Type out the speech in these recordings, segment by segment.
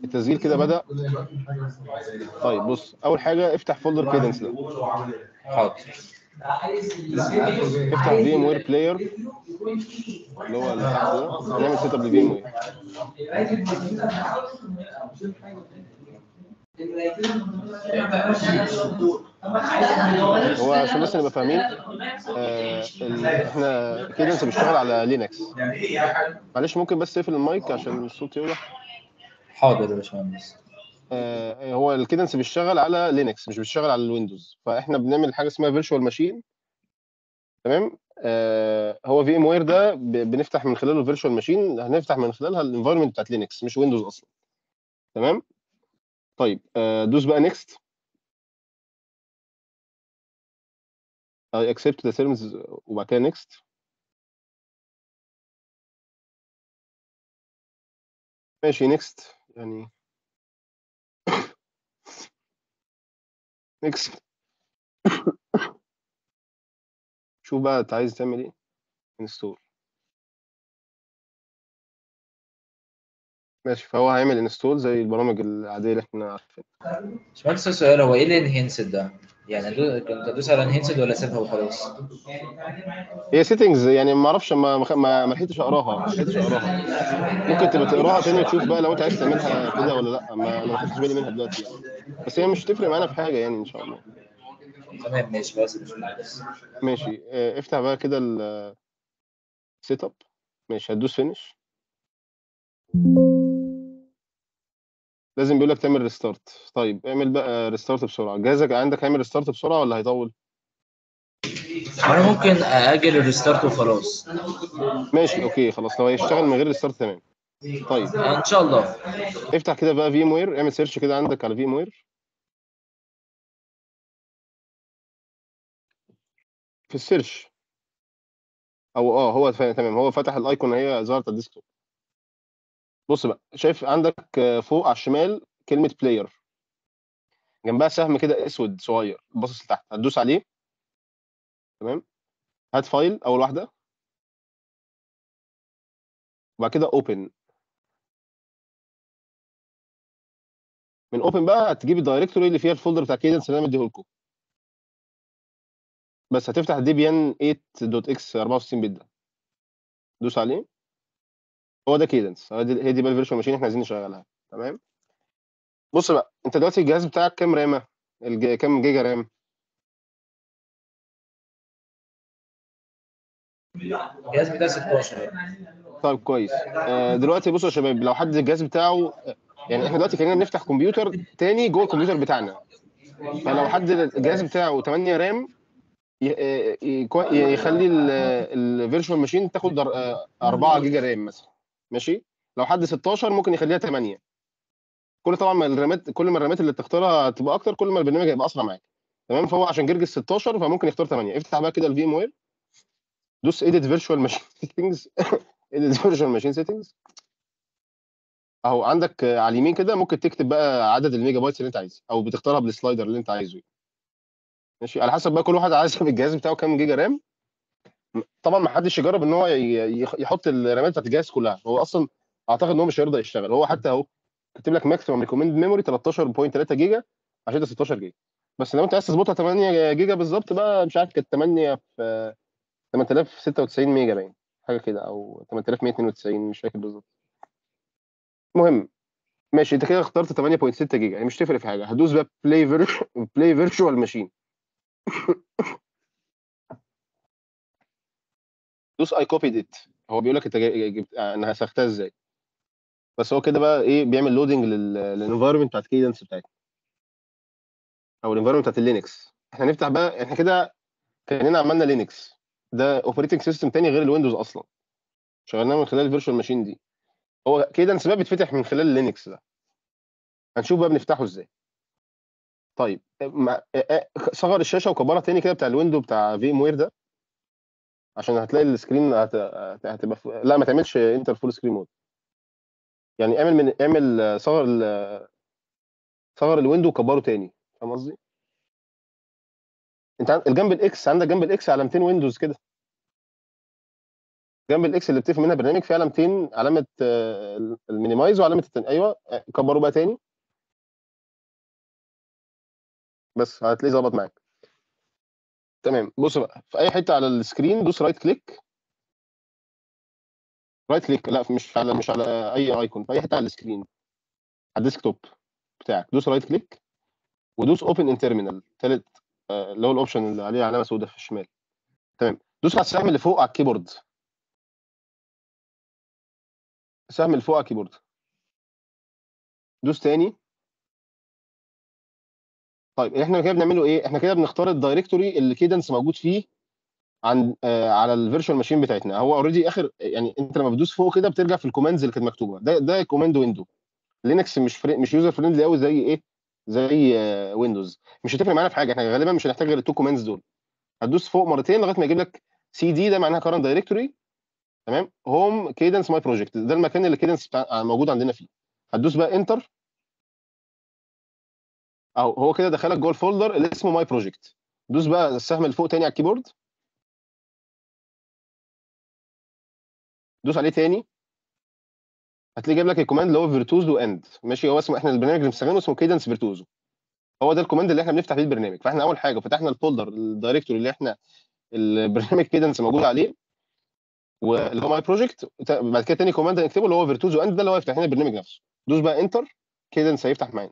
التسجيل كده بدأ طيب بص أول حاجة افتح فولدر كيدنس ده حاضر افتح في ام وير بلاير اللي هو اللي تحت ده هنعمل سيت اب لفي ام وير هو عشان بس نبقى فاهمين آه ال- احنا كيدنس بيشتغل على لينكس معلش ممكن بس تقفل المايك عشان الصوت يوضح حاضر يا باشمهندس آه، هو الكيدنس بيشتغل على لينكس مش بيشتغل على الويندوز فاحنا بنعمل حاجه اسمها فيرتشوال ماشين تمام آه هو في ام وير ده ب- بنفتح من خلاله الفيرتشوال ماشين هنفتح من خلالها الانفايرمنت بتاعت لينكس مش ويندوز اصلا تمام طيب آه دوس بقى نيكست I accept the terms وبعد كده next ماشي next يعني next شوف بقى انت عايز تعمل ايه انستول ماشي فهو هيعمل انستول زي البرامج العاديه اللي احنا عارفينها باشمهندس السؤال هو ايه الانهنسد ده؟ يعني أدو- كنت ادوس على انهنسد ولا اسيبها وخلاص؟ هي سيتنجز يعني ما اعرفش ما ما ما ما لحقتش اقراها ما لحقتش اقراها ممكن تبقى تقراها تاني وتشوف بقى لو انت عايز تعملها كده ولا لا ما انا ما خدتش بالي منها دلوقتي يعني. بس هي مش تفرق معانا في حاجه يعني ان شاء الله تمام ماشي بس يا باشمهندس ماشي آه، افتح بقى كده السيت اب ماشي هتدوس فينش لازم بيقول لك تعمل ريستارت طيب اعمل بقى ريستارت بسرعه جهازك عندك هيعمل ريستارت بسرعه ولا هيطول انا ممكن اجل الريستارت وخلاص ماشي اوكي خلاص لو هيشتغل من غير ريستارت تمام طيب ان شاء الله افتح كده بقى في ام وير اعمل سيرش كده عندك على في ام وير في السيرش او اه هو فا- تمام هو فتح الايكون هي ظهرت على الديسكتوب بص بقى شايف عندك آه، فوق على الشمال كلمه بلاير جنبها سهم كده اسود صغير باصص لتحت هتدوس عليه تمام هات فايل اول واحده وبعد كده اوبن من اوبن بقى هتجيب الدايركتوري اللي فيها الفولدر بتاع كيدنس اللي انا مديه لكم بس هتفتح ديبيان 8.x 64 بت ده دوس عليه هو ده كيدنس هي دي هي دي بقى الفيرشوال ماشين احنا عايزين نشغلها تمام بص بقى انت دلوقتي الجهاز بتاعك كام رامه الج... كام جيجا رام الجهاز بتاع 16 طيب كويس آه دلوقتي بصوا يا شباب لو حد الجهاز بتاعه يعني احنا دلوقتي كاننا بنفتح كمبيوتر تاني جوه الكمبيوتر بتاعنا فلو حد الجهاز بتاعه 8 رام ي- آه، يكو- يخلي الفيرشوال ماشين تاخد 4 جيجا رام مثلا ماشي لو حد 16 ممكن يخليها 8 كل طبعا ما الرامات كل ما الرامات اللي تختارها تبقى اكتر كل ما البرنامج هيبقى اسرع معاك تمام فهو عشان جرجس 16 فممكن يختار 8 افتح بقى كده الفي ام وير دوس ايديت فيرتشوال ماشين سيتنجز ايديت فيرتشوال ماشين سيتنجز اهو عندك آه، على اليمين كده ممكن تكتب بقى عدد الميجا بايتس اللي انت عايزه او بتختارها بالسلايدر اللي انت عايزه ماشي على حسب بقى كل واحد عايز الجهاز بتاعه كام جيجا رام طبعا ما حدش يجرب ان هو ي- يخ- يحط الرامات بتاعت الجهاز كلها هو اصلا اعتقد ان هو مش هيرضى يشتغل هو حتى اهو كاتب لك ماكسيمم ريكومند ميموري 13.3 جيجا عشان ده 16 جيجا بس لو انت عايز تظبطها 8 جيجا بالظبط بقى مش عارف كانت 8 في 8096 ميجا باين حاجه كده او 8192 مش فاكر بالظبط المهم ماشي انت كده اخترت 8.6 جيجا يعني مش تفرق في حاجه هدوس بقى بلاي فير بلاي فيرتشوال ماشين دوس اي كوبيد ات هو بيقول لك انت جاي- جبت انا هسختها ازاي بس هو كده بقى ايه بيعمل لودنج للانفايرمنت بتاعت كيدنس بتاعتنا او الانفايرمنت بتاعت اللينكس احنا نفتح بقى احنا كده كاننا عملنا لينكس ده اوبريتنج سيستم تاني غير الويندوز اصلا شغلناه من خلال الفيرتشوال ماشين دي هو كيدنس بقى بيتفتح من خلال اللينكس ده هنشوف بقى بنفتحه ازاي طيب مع- آه، آه، صغر الشاشه وكبرها تاني كده بتاع الويندو بتاع في ام وير ده عشان هتلاقي السكرين هت- هت- هتبقى ف... لا ما تعملش انتر فول سكرين مود يعني اعمل من اعمل آه، صغر ال... صغر الويندو وكبره تاني فاهم قصدي؟ انت عن- الجنب الاكس عندك جنب الاكس علامتين ويندوز كده جنب الاكس اللي بتقفل منها برنامج في علامتين علامه آه، المينيمايز وعلامه التاني ايوه آه، كبروا بقى تاني بس هتلاقيه ظبط معاك تمام بص بقى في اي حته على السكرين دوس رايت كليك رايت كليك لا مش على مش على اي ايكون في اي حته على السكرين على الديسك توب بتاعك دوس رايت كليك ودوس اوبن ان تيرمينال ثالث اللي هو الاوبشن اللي عليه علامه سوداء في الشمال تمام دوس على السهم اللي فوق على الكيبورد السهم اللي فوق على الكيبورد دوس تاني طيب احنا كده بنعمله ايه احنا كده بنختار الدايركتوري اللي كيدنس موجود فيه عن آه على الفيرتشوال ماشين بتاعتنا هو اوريدي اخر يعني انت لما بتدوس فوق كده بترجع في الكوماندز اللي كانت مكتوبه ده ده كوماند ويندو لينكس مش فري مش يوزر فريندلي قوي زي ايه زي آه ويندوز مش هتفرق معانا في حاجه احنا غالبا مش هنحتاج غير التو كوماندز دول هتدوس فوق مرتين لغايه ما يجيب لك سي دي ده معناها كارنت دايركتوري تمام هوم كيدنس ماي بروجكت ده المكان اللي كيدنس بتاع موجود عندنا فيه هتدوس بقى انتر اهو هو كده دخلك جوه الفولدر اللي اسمه ماي بروجكت دوس بقى السهم اللي فوق تاني على الكيبورد دوس عليه تاني هتلاقي جايب لك الكوماند اللي هو فيرتوزو اند ماشي هو اسمه احنا البرنامج اللي بنستخدمه اسمه كيدنس فيرتوزو هو ده الكوماند اللي احنا بنفتح بيه البرنامج فاحنا اول حاجه فتحنا الفولدر الدايركتوري اللي احنا البرنامج كيدنس موجود عليه واللي هو ماي بروجكت بعد كده تاني كوماند هنكتبه اللي هو فيرتوزو اند ده اللي هو يفتح لنا البرنامج نفسه دوس بقى انتر كيدنس هيفتح معانا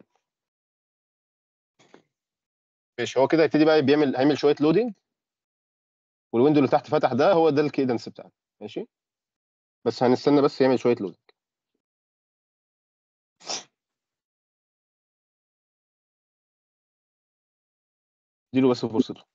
ماشي هو كده هيبتدي بقى بيعمل هيعمل شويه لودنج والويندو اللي تحت فتح ده هو ده الكيدنس بتاعنا ماشي بس هنستنى بس يعمل شويه لودنج اديله بس فرصته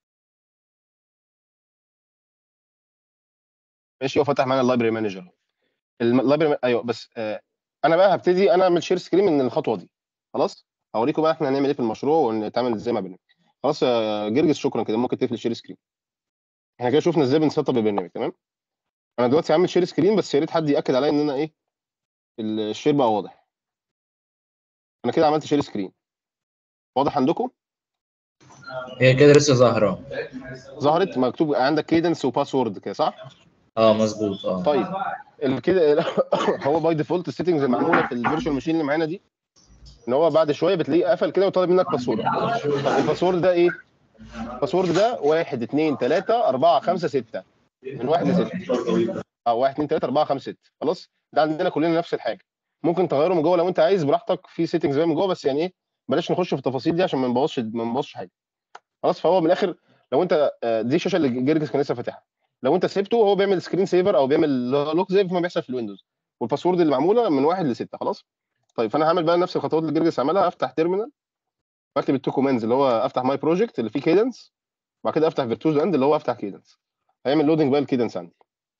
ماشي هو فتح معانا اللايبرري مانجر اللايبرري ايوه بس آه انا بقى هبتدي انا اعمل شير سكرين من الخطوه دي خلاص هوريكم بقى احنا هنعمل ايه في المشروع ونتعامل ازاي مع برنامج خلاص يا جرجس شكرا كده ممكن تقفل الشير سكرين احنا كده شفنا ازاي بنسيت اب البرنامج تمام انا دلوقتي عامل شير سكرين بس يا ريت حد ياكد عليا ان انا ايه الشير بقى واضح انا كده عملت شير سكرين واضح عندكم هي كده لسه ظاهره ظهرت مكتوب عندك كيدنس وباسورد كده صح اه مظبوط اه طيب ال- كده هو باي ديفولت السيتنجز المعموله في الفيرتشوال ماشين اللي معانا دي ان هو بعد شويه بتلاقيه قفل كده وطالب منك باسورد طب الباسورد ده ايه؟ الباسورد ده 1 2 3 4 5 6 من 1 ل 6 اه 1 2 3 4 5 6 خلاص ده عندنا كلنا نفس الحاجه ممكن تغيره من جوه لو انت عايز براحتك في سيتنجز من جوه بس يعني ايه بلاش نخش في التفاصيل دي عشان ما نبوظش ما نبوظش حاجه خلاص فهو من الاخر لو انت آه، دي الشاشه اللي جرجس كان لسه فاتحها لو انت سيبته هو بيعمل سكرين سيفر او بيعمل لوك زي ما بيحصل في الويندوز والباسورد اللي معموله من واحد لسته خلاص طيب فانا هعمل بقى نفس الخطوات اللي جرجس عملها افتح تيرمينال واكتب التو كوماندز اللي هو افتح ماي بروجكت اللي فيه كيدنس وبعد كده افتح فيرتوز اند اللي هو افتح كيدنس هيعمل لودنج بقى الكيدنس عندي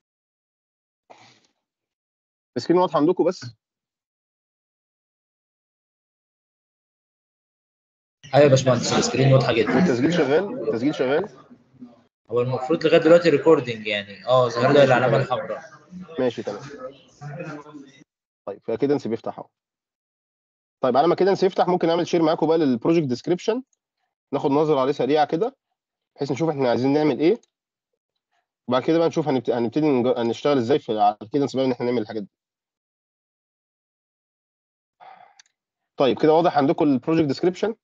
السكرين واضحه عندكم بس ايوه يا باشمهندس السكرين واضحه جدا والتسجيل شغال التسجيل شغال هو المفروض لغايه دلوقتي ريكوردنج يعني اه ظاهر لي العلامه الحمراء ماشي تمام طيب فكيدنس بيفتح اهو طيب على ما كيدنس يفتح ممكن اعمل شير معاكم بقى للبروجكت ديسكريبشن ناخد نظره عليه سريعه كده بحيث نشوف احنا عايزين نعمل ايه وبعد كده بقى نشوف هنبت- هنبتدي نج- نشتغل ازاي في على الكيدنس بقى ان احنا نعمل الحاجات دي طيب كده واضح عندكم البروجكت ديسكريبشن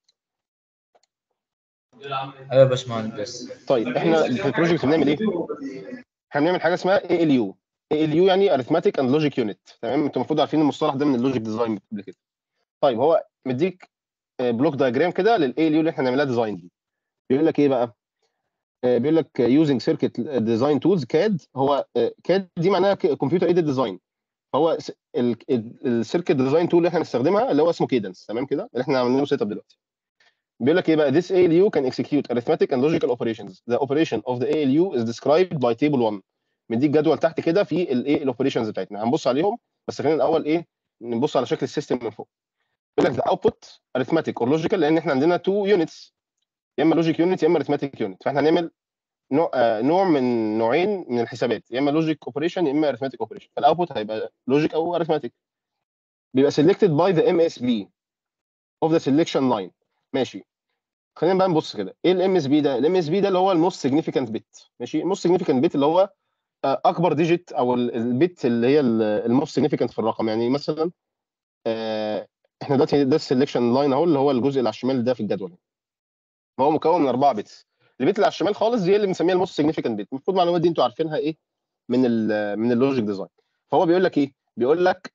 ايوه يا باشمهندس طيب احنا في البروجكت بنعمل ايه احنا بنعمل حاجه اسمها اي ال يو اي ال يو يعني اريثماتيك اند لوجيك يونت تمام انتوا المفروض عارفين المصطلح ده من اللوجيك ديزاين قبل كده طيب هو مديك بلوك دايجرام كده للاي ال يو اللي احنا نعملها ديزاين دي بيقول لك ايه بقى آه، بيقول لك يوزنج سيركت ديزاين تولز كاد هو كاد دي معناها كمبيوتر ايدد ديزاين هو السيركت ديزاين تول اللي احنا هنستخدمها اللي هو اسمه كيدنس تمام كده اللي احنا عاملين له سيت اب دلوقتي بيقول لك ايه بقى this ALU can execute arithmetic and logical operations the operation of the ALU is described by table 1 مديك جدول تحت كده في الايه الاوبريشنز بتاعتنا هنبص عليهم بس خلينا الاول ايه نبص على شكل السيستم من فوق بيقول لك the output arithmetic or logical لان احنا عندنا تو يونتس يا اما لوجيك يونت يا اما arithmetic يونت فاحنا هنعمل نوع آه نوع من نوعين من الحسابات يا اما لوجيك اوبريشن يا اما arithmetic اوبريشن فالاوتبوت هيبقى لوجيك او arithmetic بيبقى selected by the MSB of the selection line ماشي خلينا بقى نبص كده ايه الام اس بي ده الام اس بي ده اللي هو الموست سيجنيفيكانت بت ماشي الموست سيجنيفيكانت بت اللي هو آه، اكبر ديجيت او ال- البيت اللي هي الموست سيجنيفيكانت في الرقم يعني مثلا آه، احنا دلوقتي ده السلكشن لاين اهو اللي هو الجزء اللي على الشمال ده في الجدول هو مكون من اربعه بيتس البيت اللي على الشمال خالص دي اللي بنسميها الموست سيجنيفيكانت بيت المفروض المعلومات دي انتوا عارفينها ايه من ال من اللوجيك ديزاين فهو بيقول لك ايه بيقول لك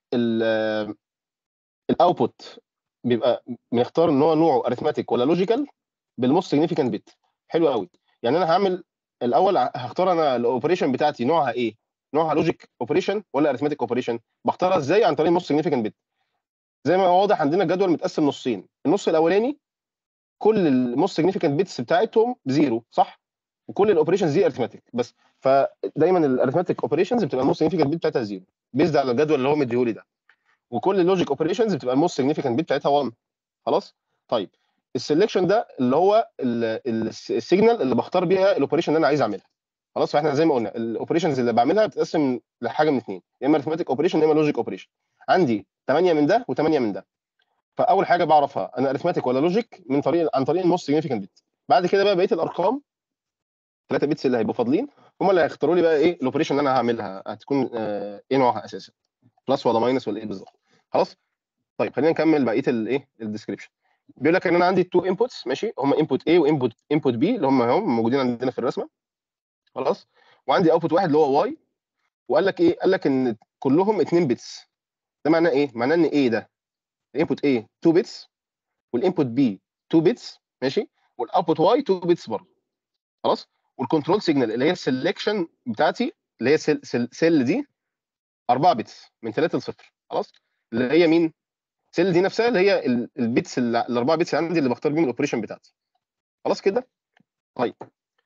الاوتبوت بيبقى بنختار ان هو نوعه اريثماتيك ولا لوجيكال بالموست سيجنيفيكانت بيت حلو قوي يعني انا هعمل الاول هختار انا الاوبريشن بتاعتي نوعها ايه نوعها لوجيك اوبريشن ولا اريثماتيك اوبريشن بختارها ازاي عن طريق الموست سيجنيفيكانت بيت زي ما هو واضح عندنا الجدول متقسم نصين النص الاولاني كل الموست سيجنيفيكانت بيتس بتاعتهم بزيرو صح وكل الاوبريشنز دي اريثماتيك بس فدايما الاريثماتيك اوبريشنز بتبقى الموست سيجنيفيكانت بيت بتاعتها زيرو بيزد على الجدول اللي هو مديهولي ده وكل اللوجيك اوبريشنز بتبقى الموست سيجنيفيكانت بيت بتاعتها 1 خلاص طيب السلكشن ده اللي هو السيجنال اللي بختار بيها الاوبريشن اللي انا عايز اعملها خلاص فاحنا زي ما قلنا الاوبريشنز اللي بعملها بتتقسم لحاجه من اثنين يا اما اريثماتيك اوبريشن يا اما لوجيك اوبريشن عندي 8 من ده و8 من ده فاول حاجه بعرفها انا اريثماتيك ولا لوجيك من طريق عن طريق الموست سيجنيفيكانت بيت بعد كده بقى بقيه الارقام ثلاثه بيتس اللي هيبقوا فاضلين هم اللي هيختاروا لي بقى ايه الاوبريشن اللي انا هعملها هتكون آه ايه نوعها اساسا بلس ولا ماينس ولا ايه بالظبط خلاص طيب خلينا نكمل بقيه الايه الديسكربشن بيقول لك ان انا عندي تو انبوتس ماشي هم انبوت A وانبوت انبوت B اللي هم هم موجودين عندنا في الرسمه خلاص وعندي اوتبوت واحد اللي هو Y وقال لك ايه قال لك ان كلهم 2 بيتس ده معناه ايه معناه ان A ده الانبوت A 2 بيتس والانبوت B 2 بيتس ماشي والاوتبوت Y 2 بيتس برضه خلاص والكنترول سيجنال اللي هي السلكشن بتاعتي اللي هي سيل, سيل, سيل دي 4 بيتس من 3 ل 0 خلاص اللي هي مين سيل دي نفسها اللي هي ال- البيتس ال- الاربعه بيتس عندي اللي بختار بيهم الاوبريشن بتاعتي خلاص كده طيب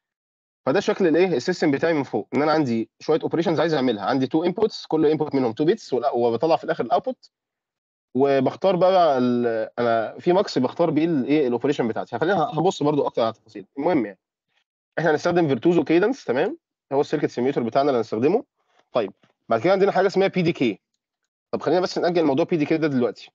فده شكل الايه السيستم بتاعي من فوق ان انا عندي شويه اوبريشنز عايز اعملها عندي تو انبوتس كل انبوت منهم 2 بيتس وبطلع في الاخر الاوتبوت وبختار بقى ال- انا في ماكس بختار بيه الايه الاوبريشن بتاعتي خلينا هبص برضو اكتر على التفاصيل المهم يعني احنا هنستخدم فيرتوزو كيدنس تمام هو السيركت سيميوليتور بتاعنا اللي هنستخدمه طيب بعد كده عندنا حاجه اسمها بي دي كي طب خلينا بس نأجل موضوع بي دي كي ده دلوقتي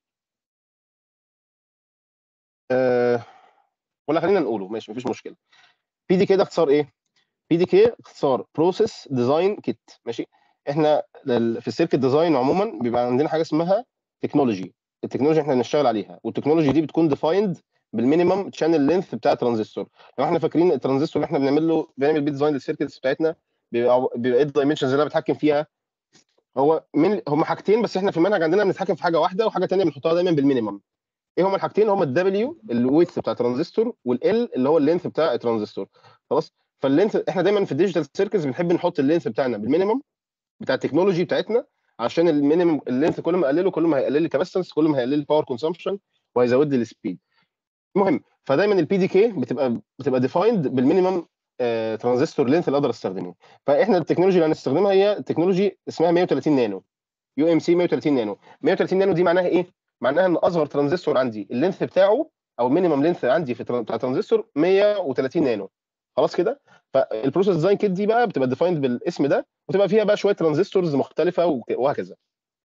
أه ولا خلينا نقوله ماشي مفيش مشكله بي دي كي ده اختصار ايه بي دي كي اختصار بروسيس ديزاين كيت ماشي احنا لل- في السيركت ديزاين عموما بيبقى عندنا حاجه اسمها تكنولوجي التكنولوجي احنا بنشتغل عليها والتكنولوجي دي بتكون ديفايند بالمينيمم شانل لينث بتاع الترانزستور لو احنا فاكرين الترانزستور اللي احنا بنعمل له بنعمل بيه ديزاين للسيركتس بتاعتنا بيبقى بيبقى ايه الدايمنشنز اللي انا بتحكم فيها هو من هم حاجتين بس احنا في المنهج عندنا بنتحكم في حاجه واحده وحاجه ثانيه بنحطها دايما بالمينيمم ايه هما الحاجتين هما الدبليو الويت بتاع الترانزستور والال اللي هو اللينث بتاع الترانزستور خلاص فاللينث احنا دايما في الديجيتال سيركتس بنحب نحط اللينث بتاعنا بالمينيمم بتاع التكنولوجي بتاعتنا عشان المينيمم اللينث كل ما اقلله كل ما هيقلل لي الكاباسيتنس كل ما هيقلل لي الباور كونسامشن وهيزود لي السبيد المهم فدايما البي دي كي بتبقى بتبقى ديفايند بالمينيمم ترانزستور لينث اللي اقدر استخدمه فاحنا التكنولوجي اللي هنستخدمها هي تكنولوجي اسمها 130 نانو يو ام سي 130 نانو 130 نانو دي معناها ايه معناها ان اصغر ترانزستور عندي اللينث بتاعه او المينيمم لينث عندي في تران- بتاع ترانزستور 130 نانو خلاص كده فالبروسيس ديزاين كيت دي بقى بتبقى ديفايند بالاسم ده وتبقى فيها بقى شويه ترانزستورز مختلفه وك- وهكذا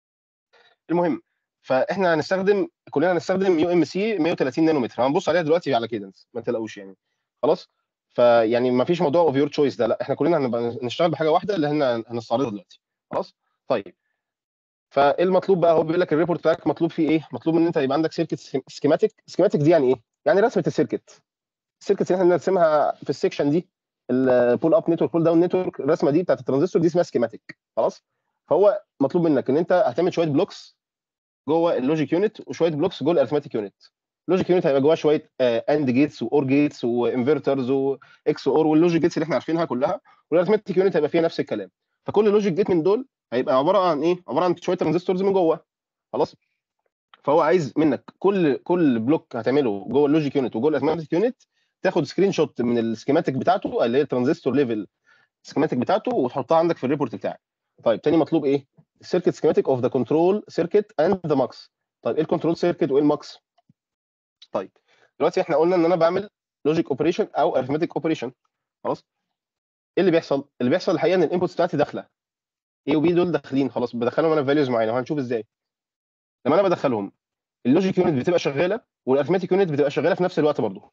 المهم فاحنا هنستخدم كلنا هنستخدم يو ام سي 130 نانومتر هنبص عليها دلوقتي على كيدنس ما تقلقوش يعني خلاص فيعني ما فيش موضوع اوف يور تشويس ده لا احنا كلنا هنبقى نشتغل بحاجه واحده اللي احنا هنستعرضها دلوقتي خلاص طيب فايه المطلوب بقى هو بيقول لك الريبورت بتاعك مطلوب فيه ايه مطلوب ان انت يبقى عندك سيركت سكيماتيك سكيماتيك دي يعني ايه يعني رسمه السيركت السيركت اللي احنا بنرسمها في السكشن دي البول اب نتورك بول داون نتورك الرسمه دي بتاعت الترانزستور دي اسمها سكيماتيك خلاص فهو مطلوب منك ان انت هتعمل شويه بلوكس جوه اللوجيك يونت وشويه بلوكس جوه الارثماتيك يونت اللوجيك يونت هيبقى جواه شويه اند جيتس واور جيتس وانفرترز واكس اور واللوجيك جيتس اللي احنا عارفينها كلها والارثماتيك يونت هيبقى فيها نفس الكلام فكل لوجيك جيت من دول هيبقى عباره عن ايه عباره عن شويه ترانزستورز من جوه خلاص فهو عايز منك كل كل بلوك هتعمله جوه اللوجيك يونت وجوه الارثماتيك يونت تاخد سكرين شوت من السكيماتيك بتاعته اللي هي الترانزستور ليفل سكيماتيك بتاعته وتحطها عندك في الريبورت بتاعك طيب تاني مطلوب ايه السيركت سكيماتيك اوف ذا كنترول سيركت اند ذا ماكس طيب ايه الكنترول سيركت وايه الماكس طيب دلوقتي احنا قلنا ان انا بعمل لوجيك اوبريشن او ارثماتيك اوبريشن خلاص ايه اللي بيحصل اللي بيحصل الحقيقه ان الانبوتس بتاعتي داخله ايه وبي دول داخلين خلاص بدخلهم انا فاليوز معينه وهنشوف ازاي لما انا بدخلهم اللوجيك يونت بتبقى شغاله والارثماتيك يونت بتبقى شغاله في نفس الوقت برضه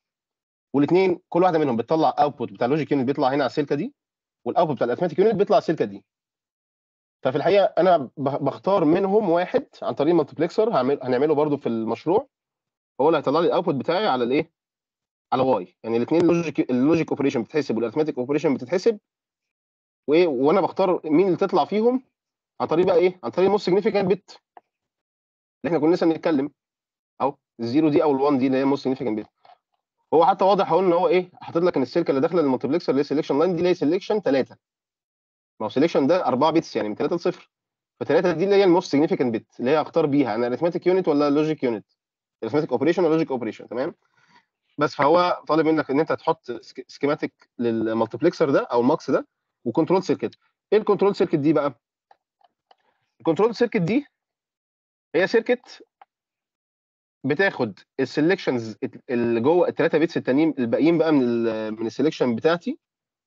والاثنين كل واحده منهم بتطلع اوتبوت بتاع اللوجيك يونت بيطلع هنا على السلكه دي والاوتبوت بتاع الارثماتيك يونت بيطلع على السلكه دي ففي الحقيقه انا ب- بختار منهم واحد عن طريق المالتبلكسر هعمل هنعمله برضو في المشروع هو اللي هيطلع لي الاوتبوت بتاعي على الايه على واي يعني الاثنين اللوجيك اللوجيك اوبريشن بتتحسب والارثماتيك اوبريشن بتتحسب وايه وانا بختار مين اللي تطلع فيهم عن طريق بقى ايه عن طريق موست سيجنيفيكانت بت اللي احنا كنا لسه بنتكلم اهو الزيرو دي او ال1 دي اللي هي موست سيجنيفيكانت بت هو حتى واضح اهو ان هو ايه حاطط لك ان السلكه اللي داخله المالتبلكسر اللي هي سelection لاين دي اللي هي سelection 3 ما هو سelection ده 4 بيتس يعني من 3 ل 0 ف3 دي اللي هي الموست سيجنيفيكانت بت اللي هي اختار بيها انا اريثماتيك يونت ولا لوجيك يونت اريثماتيك اوبريشن ولا لوجيك اوبريشن تمام بس فهو طالب منك ان انت تحط سكيماتيك للمالتبلكسر ده او الماكس ده وكنترول سيركت ايه الكنترول سيركت دي بقى الكنترول سيركت دي هي سيركت بتاخد السلكشنز اللي جوه الثلاثه بيتس التانيين الباقيين بقى من ال من السلكشن بتاعتي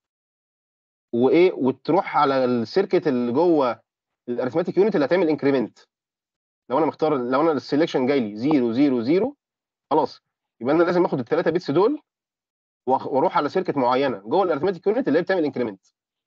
وايه وتروح على السيركت اللي جوه الارثماتيك يونت اللي هتعمل انكريمنت لو انا مختار لو انا السلكشن جاي لي 0 0 0 خلاص يبقى انا لازم اخد الثلاثه بيتس دول وأخ- واروح على سيركت معينه جوه الارثماتيك يونت اللي هي بتعمل انكريمنت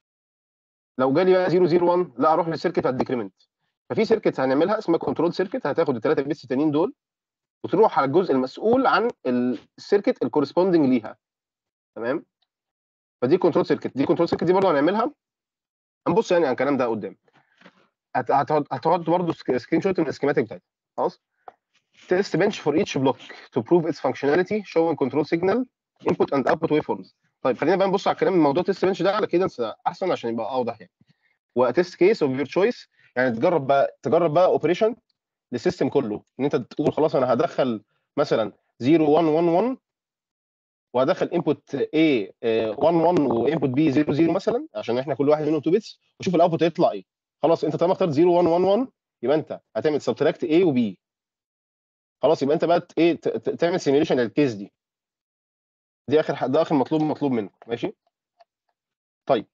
لو جالي بقى 0 0 1 لا اروح للسيركت بتاع الديكريمنت ففي سيركت هنعملها اسمها كنترول سيركت هتاخد الثلاثه بيتس التانيين دول وتروح على الجزء المسؤول عن السيركت الكورسبوندنج ليها تمام فدي كنترول سيركت دي كنترول سيركت دي برضه هنعملها هنبص يعني على الكلام ده قدام هت- هتقعد هتقعد برضه سكرين شوت من السكيماتيك بتاعتها خلاص test bench for each block to prove its functionality showing control signal input and output waveforms طيب خلينا بقى نبص على الكلام موضوع تيست بنش ده على كده احسن عشان يبقى اوضح يعني وتيست كيس اوف يور تشويس يعني تجرب بقى تجرب بقى اوبريشن للسيستم كله ان انت تقول خلاص انا هدخل مثلا 0 1 1 1 وهدخل انبوت A 1 1 وانبوت B 0 0 مثلا عشان احنا كل واحد منهم 2 بيتس وشوف الاوتبوت هيطلع ايه خلاص انت طالما اخترت 0 1 1 1 يبقى انت هتعمل سبتراكت A وB خلاص يبقى انت بقى ت- ايه ت- ت- تعمل سيميوليشن للكيس دي دي اخر ح- ده اخر مطلوب مطلوب منك ماشي طيب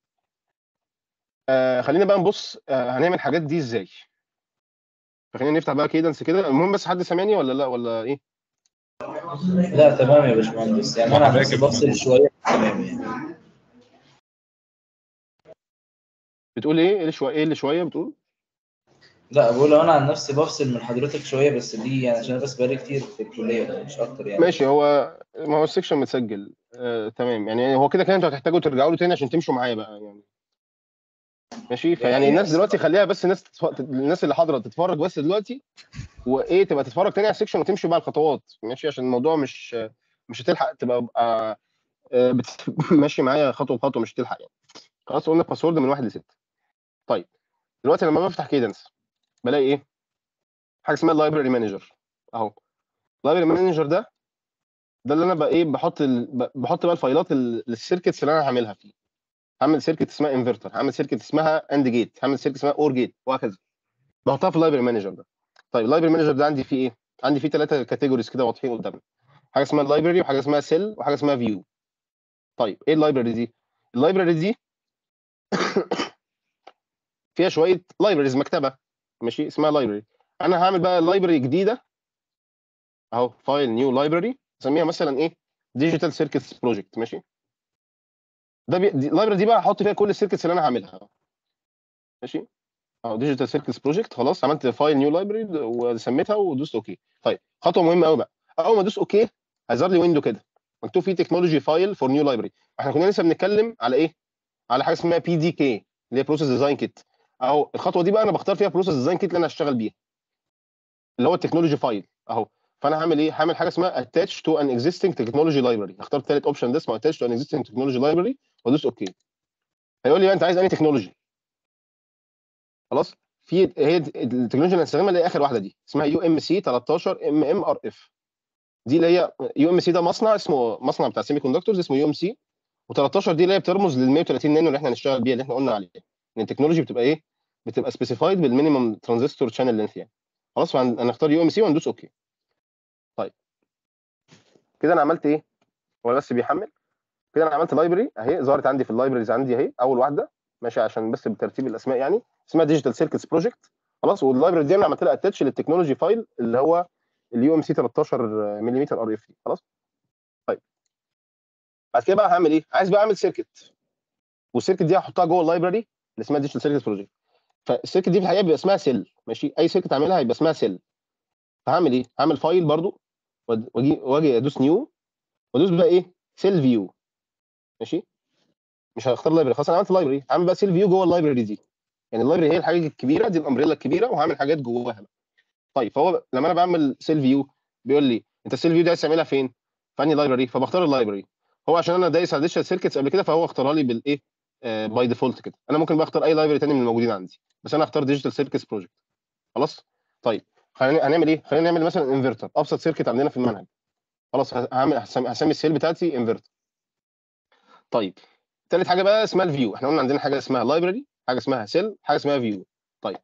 آه خلينا بقى نبص آه هنعمل الحاجات دي ازاي فخلينا نفتح بقى كيدنس كده المهم بس حد سامعني ولا لا ولا ايه لا تمام يا باشمهندس يعني انا راكب بس بفصل الموضوع. شويه تمام يعني بتقول ايه ايه اللي شويه ايه اللي شويه بتقول لا بقول انا عن نفسي بفصل من حضرتك شويه بس دي يعني عشان أنا بس بقالي كتير في الكليه مش اكتر يعني ماشي هو ما هو السكشن متسجل آه تمام يعني هو كده كده انتوا هتحتاجوا ترجعوا له تاني عشان تمشوا معايا بقى يعني ماشي فيعني يعني الناس بس- دلوقتي خليها بس الناس تتف... الناس اللي حاضره تتفرج بس دلوقتي وايه تبقى تتفرج تاني على السكشن وتمشي بقى الخطوات ماشي عشان الموضوع مش مش هتلحق تبقى آه آه، بت- ماشي معايا خطوه بخطوه مش هتلحق يعني خلاص قلنا باسورد من واحد لسته طيب دلوقتي لما بفتح كيدنس بلاقي ايه حاجه اسمها اللايبراري مانجر اهو اللايبراري مانجر ده ده اللي انا بقى ايه بحط ال... ب- بحط بقى الفايلات ال- السيركتس اللي انا هعملها فيه هعمل سيركت اسمها انفرتر هعمل سيركت اسمها اند جيت هعمل سيركت اسمها اور جيت وهكذا بحطها في اللايبراري مانجر ده طيب اللايبراري مانجر ده عندي فيه ايه عندي فيه ثلاثه كاتيجوريز كده واضحين قدامنا حاجه اسمها اللايبراري وحاجه اسمها سيل وحاجه اسمها فيو طيب ايه اللايبراري دي اللايبراري دي فيها شويه لايبراريز مكتبه ماشي اسمها لايبراري انا هعمل بقى لايبراري جديده اهو فايل نيو لايبراري اسميها مثلا ايه ديجيتال سيركتس بروجكت ماشي ده بي... دي... اللايبراري دي بقى هحط فيها كل السيركتس اللي انا هعملها ماشي اه ديجيتال سيركتس بروجكت خلاص عملت فايل نيو لايبراري وسميتها ودوست اوكي طيب خطوه مهمه قوي بقى اول ما ادوس اوكي هيظهر لي ويندو كده مكتوب فيه تكنولوجي فايل فور نيو لايبراري احنا كنا لسه بنتكلم على ايه على حاجه اسمها بي دي كي اللي هي بروسيس ديزاين كيت اهو الخطوه دي بقى انا بختار فيها بروسيس ديزاين كيت اللي انا هشتغل بيها اللي هو التكنولوجي فايل اهو فانا هعمل ايه هعمل حاجه اسمها attach to an existing technology library هختار ثالث اوبشن ده اسمه attach to an existing technology library وادوس اوكي هيقول لي بقى انت عايز انهي تكنولوجي خلاص في هي التكنولوجيا اللي هنستخدمها اللي هي اخر واحده دي اسمها يو ام سي 13 ام ام ار اف دي اللي هي يو ام سي ده مصنع اسمه مصنع بتاع سيمي كوندكتورز اسمه يو ام سي و13 دي اللي هي بترمز لل 130 نانو اللي احنا هنشتغل بيها اللي احنا قلنا عليها ان التكنولوجي بتبقى ايه بتبقى سبيسيفايد بالمينيمم ترانزستور شانل لينث يعني خلاص هنختار يو ام سي وندوس اوكي طيب كده انا عملت ايه هو بس بيحمل كده انا عملت لايبرري اهي ظهرت عندي في اللايبريز عندي اهي اول واحده ماشي عشان بس بترتيب الاسماء يعني اسمها ديجيتال سيركتس بروجكت خلاص واللايبرري دي انا عملت لها اتاتش للتكنولوجي فايل اللي هو اليو ام سي 13 ملم ار اف خلاص طيب بعد كده بقى هعمل ايه عايز بقى اعمل سيركت والسيركت دي هحطها جوه اللايبرري اللي اسمها ديجيتال سيركتس بروجكت فالسيركت دي في الحقيقه بيبقى اسمها سيل ماشي اي سيركت اعملها يبقى اسمها سيل فهعمل ايه؟ هعمل فايل برضو وأد- واجي واجي ادوس نيو وادوس بقى ايه؟ سيل فيو ماشي مش هختار لايبرري خلاص انا عملت لايبرري هعمل بقى سيل فيو جوه اللايبرري دي يعني اللايبرري هي الحاجه الكبيره دي الامبريلا الكبيره وهعمل حاجات جواها بقى. طيب فهو لما انا بعمل سيل فيو بيقول لي انت السيل فيو دي عايز تعملها فين؟ في انهي لايبرري؟ فبختار اللايبرري هو عشان انا دايس على ديجيتال سيركتس قبل كده فهو اختارها لي بالايه؟ باي ديفولت كده انا ممكن بقى اختار اي لايبرري تاني من الموجودين عندي بس انا هختار ديجيتال سيركتس بروجكت خلاص؟ طيب خلينا هنعمل ايه؟ خلينا نعمل مثلا انفرتر ابسط سيركت عندنا في المنهج خلاص هعمل هسمي, هسمي السيل بتاعتي انفرتر طيب تالت حاجه بقى اسمها الفيو احنا قلنا عندنا حاجه اسمها لايبرري حاجه اسمها سيل حاجه اسمها فيو طيب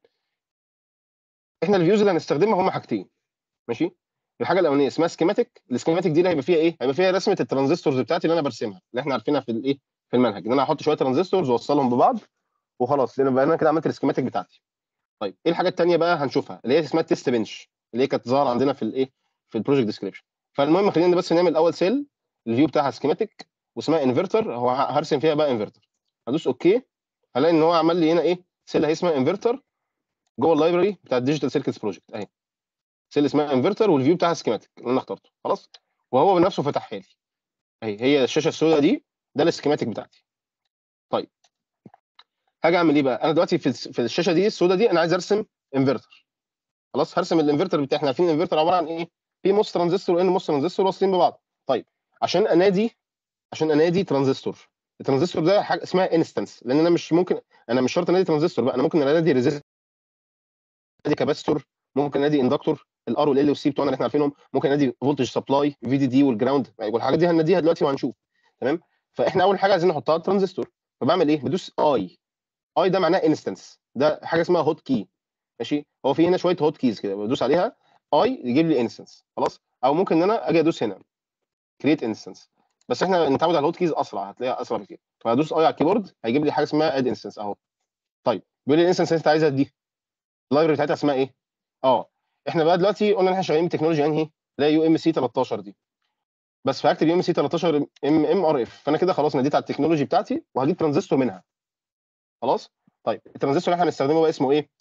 احنا الفيوز اللي هنستخدمها هم حاجتين ماشي الحاجه الاولانيه اسمها سكيماتيك السكيماتيك دي اللي هيبقى فيها ايه هيبقى فيها رسمه الترانزستورز بتاعتي اللي انا برسمها اللي احنا عارفينها في الايه في المنهج ان انا هحط شويه ترانزستورز واوصلهم ببعض وخلاص لان بقى انا كده عملت السكيماتيك بتاعتي طيب ايه الحاجه الثانيه بقى هنشوفها اللي هي اسمها تيست بنش اللي هي كانت ظاهره عندنا في الايه في البروجكت ديسكريبشن فالمهم خلينا بس نعمل اول سيل الفيو بتاعها سكيماتيك واسمها انفرتر هو ه- هرسم فيها بقى انفرتر هدوس اوكي هلاقي ان هو عمل لي هنا ايه سيل هي اسمها انفرتر جوه اللايبرري بتاع الديجيتال سيركتس بروجكت اهي سيل اسمها انفرتر والفيو بتاعها سكيماتيك اللي انا اخترته خلاص وهو بنفسه فتحها لي اهي هي الشاشه السوداء دي ده السكيماتيك بتاعتي طيب هاجي اعمل ايه بقى انا دلوقتي في الس- في الشاشه دي السوداء دي انا عايز ارسم انفرتر خلاص هرسم الانفرتر بتاعي احنا عارفين الانفرتر عباره عن ايه في موس ترانزستور وان موس ترانزستور واصلين ببعض طيب عشان انادي عشان انادي ترانزستور الترانزستور ده حاجه اسمها انستنس لان انا مش ممكن انا مش شرط انادي ترانزستور بقى انا ممكن انادي ريزيستور انادي كاباستور ممكن انادي اندكتور الار والال والسي بتوعنا اللي احنا عارفينهم ممكن انادي فولتج سبلاي في دي دي والجراوند والحاجات دي هناديها دلوقتي وهنشوف تمام فاحنا اول حاجه عايزين نحطها ترانزستور فبعمل ايه بدوس اي اي ده معناه انستنس ده حاجه اسمها هوت كي ماشي هو في هنا شويه هوت كيز كده بدوس عليها اي يجيب لي انستنس خلاص او ممكن ان انا اجي ادوس هنا كريت انستنس بس احنا نتعود على الهوت كيز اسرع هتلاقيها اسرع بكتير فهدوس اي على الكيبورد هيجيب لي حاجه اسمها اد انستنس اهو طيب بيقول لي الانستنس اللي انت عايزها دي اللايبرري بتاعتها اسمها ايه؟ اه احنا بقى دلوقتي قلنا ان احنا شغالين بتكنولوجيا انهي؟ اللي هي يو ام سي 13 دي بس فهكتب يو ام سي 13 ام ام ار اف فانا كده خلاص ناديت على التكنولوجي بتاعتي وهجيب ترانزستور منها خلاص طيب الترانزستور اللي احنا هنستخدمه بقى اسمه ايه؟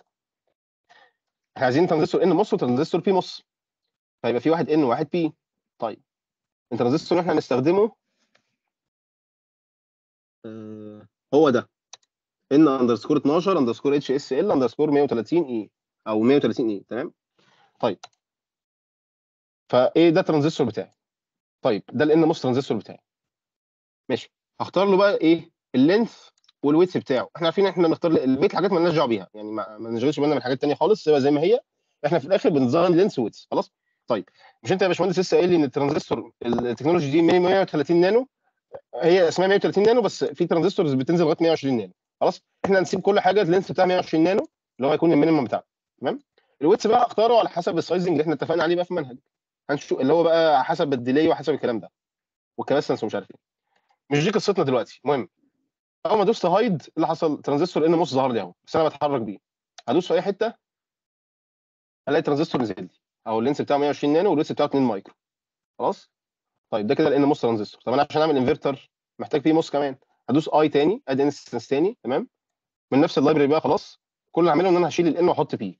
احنا عايزين ترانزستور ان موس وترانزستور بي موس فيبقى في واحد ان وواحد بي طيب الترانزستور اللي احنا هنستخدمه آه، هو ده ان اندرسكور 12 اندرسكور اتش اس ال اندرسكور 130 اي او 130 اي تمام طيب فايه ده الترانزستور بتاعي طيب ده الان موس ترانزستور بتاعي ماشي هختار له بقى ايه اللينث والويتس بتاعه احنا عارفين احنا بنختار الويت حاجات ما لناش دعوه بيها يعني ما ما نشغلش بالنا من حاجات تانية خالص سيبها زي ما هي احنا في الاخر بنظام لينث ويتس خلاص طيب مش انت يا باشمهندس لسه قايل لي ان الترانزستور التكنولوجي دي 130 نانو هي اسمها 130 نانو بس في ترانزستورز بتنزل لغايه 120 نانو خلاص احنا هنسيب كل حاجه اللينث بتاع 120 نانو اللي هو هيكون المينيمم بتاعنا تمام الويتس بقى اختاره على حسب السايزنج اللي احنا اتفقنا عليه بقى في المنهج هنشوف اللي هو بقى حسب الديلي وحسب الكلام ده والكباسنس ومش عارف ايه مش دي قصتنا دلوقتي المهم اول ما دوست هايد إيه اللي حصل ترانزستور ان موس ظهر لي اهو بس انا بتحرك بيه هدوس في اي حته الاقي ترانزستور نزل لي او اللينس بتاعه 120 نانو واللينس بتاعه 2 مايكرو خلاص طيب ده كده الان موس ترانزستور طب انا عشان اعمل انفرتر محتاج فيه موس كمان هدوس اي تاني اد انستنس تاني تمام من نفس اللايبرري بقى خلاص كل اللي هعمله ان انا هشيل الان واحط بي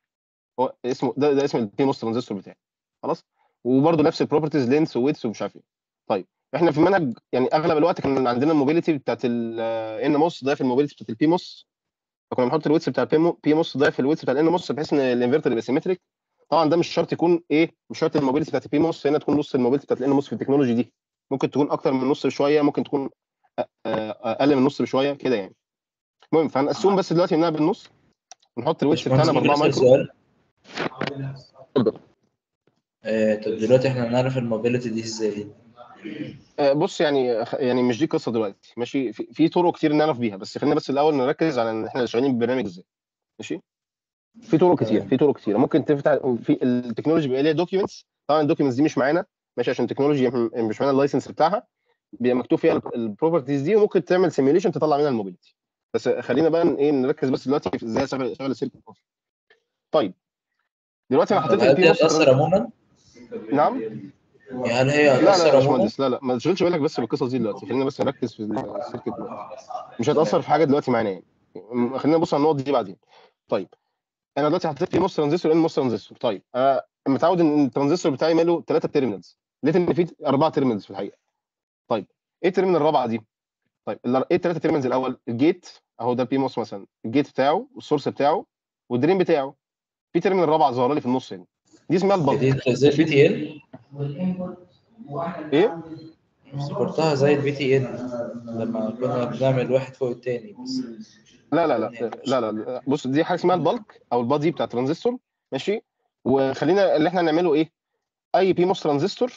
هو اسمه ده ده اسم البي موس ترانزستور بتاعي خلاص وبرده نفس البروبرتيز لينس وويتس ومش عارف ايه طيب احنا في المنهج يعني اغلب الوقت كان عندنا الموبيليتي بتاعت الان موس ضايف الموبيليتي بتاعت البي موس فكنا بنحط الويتس بتاع البي موس ضايف الويتس بتاع الان موس بحيث ان الانفرتر يبقى سيمتريك طبعا ده مش شرط يكون ايه مش شرط الموبيليتي بتاعت البي موس هنا تكون نص الموبيليتي بتاعت الان موس في التكنولوجي دي ممكن تكون اكتر من نص بشويه ممكن تكون أ- أ- اقل من نص بشويه كده يعني المهم فهنقسم بس دلوقتي انها بالنص ونحط الويتس باشمهندس بتاعنا ب 4 ممكن أسأل مايكرو سؤال اتفضل آه، طب دلوقتي احنا هنعرف الموبيليتي دي ازاي؟ آه، بص يعني يعني مش دي القصه دلوقتي ماشي في, في طرق كتير نعرف بيها بس خلينا بس الاول نركز على ان احنا شغالين بالبرنامج ازاي ماشي في طرق كتير تمام. في طرق كتير ممكن تفتح في التكنولوجي بيبقى ليها دوكيومنتس طبعا الدوكيومنتس دي مش معانا ماشي عشان التكنولوجي مش معانا اللايسنس بتاعها بيبقى مكتوب فيها البروبرتيز دي وممكن تعمل سيميوليشن تطلع منها الموبيليتي بس خلينا بقى ايه نركز بس دلوقتي في ازاي اشغل اشغل السيركت طيب دلوقتي انا طب حطيت هل البي دي موس هتأثر عموما؟ نعم يعني هل هي لا لا هتأثر يا عموما؟ باشمهندس لا لا ما تشغلش بالك بس بالقصص دي دلوقتي خلينا بس نركز في السيركت دلوقتي مش هتاثر في حاجه دلوقتي معانا يعني م- خلينا نبص على النقط دي بعدين طيب انا دلوقتي حطيت في موس ترانزستور ان موس ترانزستور طيب انا متعود ان الترانزستور بتاعي ماله ثلاثه تيرمينالز لقيت ان في اربعه تيرمينالز في الحقيقه طيب ايه التيرمينال الرابعه دي طيب ال- ايه الثلاثه تيرمينالز الاول الجيت اهو ده البي موس مثلا الجيت بتاعه والسورس بتاعه والدرين بتاعه في تيرمينال رابعه ظاهره لي في النص هنا دي اسمها البلب دي زي البي تي ال ايه افتكرتها زي البي تي ال لما كنا بنعمل واحد فوق التاني بس لا لا لا لا لا, لا. بص دي حاجه اسمها البلك او البادي بتاع الترانزستور ماشي وخلينا اللي احنا نعمله ايه اي بي موس ترانزستور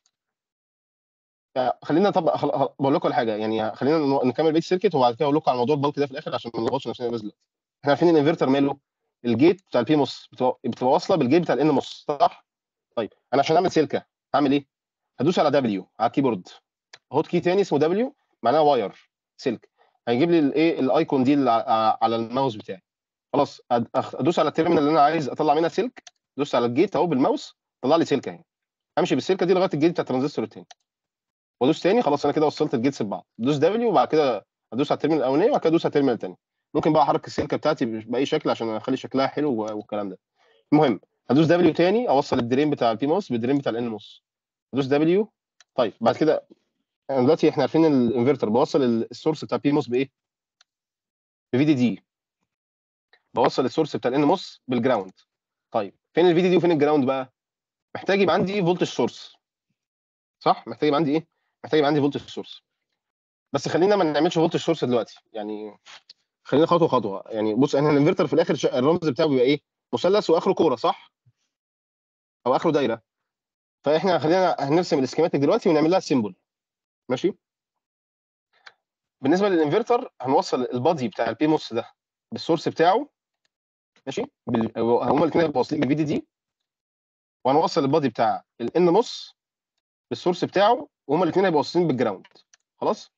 آه، خلينا طب خل... خل- بقول لكم على حاجه يعني خلينا ن- نكمل بيت سيركت وبعد كده اقول لكم على موضوع البلك ده في الاخر عشان ما نلخبطش نفسنا بس دلوقتي احنا عارفين الانفرتر ماله الجيت بتاع البي موس بتبقى, بتبقى واصله بالجيت بتاع الان موس صح طيب انا عشان اعمل سلكه هعمل ايه هدوس على دبليو على الكيبورد هوت كي تاني اسمه دبليو معناها واير سلك هيجيب لي الايه الايكون دي اللي ع- على الماوس بتاعي خلاص أد- أخ- ادوس على التيرمينال اللي انا عايز اطلع منها سلك ادوس على الجيت اهو بالماوس طلع لي سلكه اهي امشي بالسلكه دي لغايه الجيت بتاع الترانزستور التاني وادوس تاني خلاص انا كده وصلت الجيتس ببعض ادوس دبليو وبعد كده ادوس على التيرمينال الاولانيه وبعد كده ادوس على التيرمينال الثاني ممكن بقى احرك السلكه بتاعتي باي شكل عشان اخلي شكلها حلو و- والكلام ده المهم هدوس دبليو تاني اوصل الدرين بتاع البي موس بالدرين بتاع الان موس ادوس دبليو طيب بعد كده يعني دلوقتي احنا عارفين الانفرتر بوصل ال- السورس بتاع البي موس بايه؟ بفي دي دي بوصل السورس بتاع الان موس بالجراوند طيب فين الفي دي دي وفين الجراوند بقى؟ محتاج يبقى عندي فولتج سورس صح؟ محتاج يبقى عندي ايه؟ محتاج يبقى عندي فولتج سورس بس خلينا ما نعملش فولتج سورس دلوقتي يعني خلينا خطوه خطوه يعني بص احنا الانفرتر في الاخر ش- الرمز بتاعه بيبقى ايه؟ مثلث واخره كوره صح؟ او اخره دايره فاحنا خلينا هنرسم السكيماتيك دلوقتي ونعمل لها سيمبل ماشي؟ بالنسبه للانفرتر هنوصل البادي بتاع البي موس ده بالسورس بتاعه ماشي بال... هما الاثنين هيبقوا واصلين بالفي دي دي وهنوصل البادي بتاع الان موس بالسورس بتاعه وهما الاثنين هيبقوا واصلين بالجراوند خلاص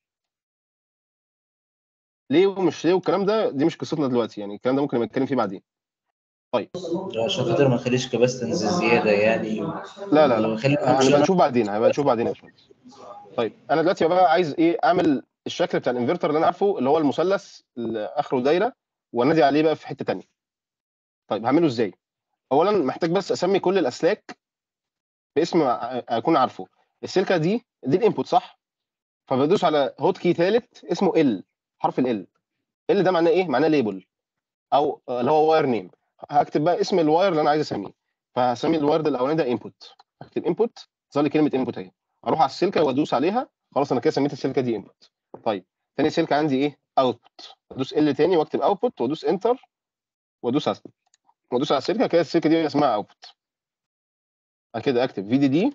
ليه ومش ليه والكلام ده دي مش قصتنا دلوقتي يعني الكلام ده ممكن نبقى نتكلم فيه بعدين عشان خاطر ما نخليش كباستنز زياده يعني لا لا لا خلي هنبقى نشوف بعدين هنبقى نشوف بعدين يا باشمهندس طيب انا دلوقتي بقى عايز ايه اعمل الشكل بتاع الانفرتر اللي انا عارفه اللي هو المثلث اللي اخره دايره وانادي عليه بقى في حته ثانيه طيب هعمله ازاي اولا محتاج بس اسمي كل الاسلاك باسم ع- اكون عارفه السلكه دي دي الانبوت صح فبدوس على هوت كي ثالث اسمه ال حرف ال ال ده معناه ايه معناه ليبل او آه، اللي هو واير نيم هكتب بقى اسم الواير اللي انا عايز اسميه فهسمي الواير ده الاولاني ده انبوت هكتب انبوت ظهر لي كلمه انبوت اهي اروح على السلكه وادوس عليها خلاص انا كده سميت السلكه دي انبوت طيب تاني سلكه عندي ايه اوتبوت ادوس ال تاني واكتب اوتبوت وادوس انتر وادوس على وادوس على السلكه كده السلكه دي اسمها اوتبوت بعد كده اكتب في دي دي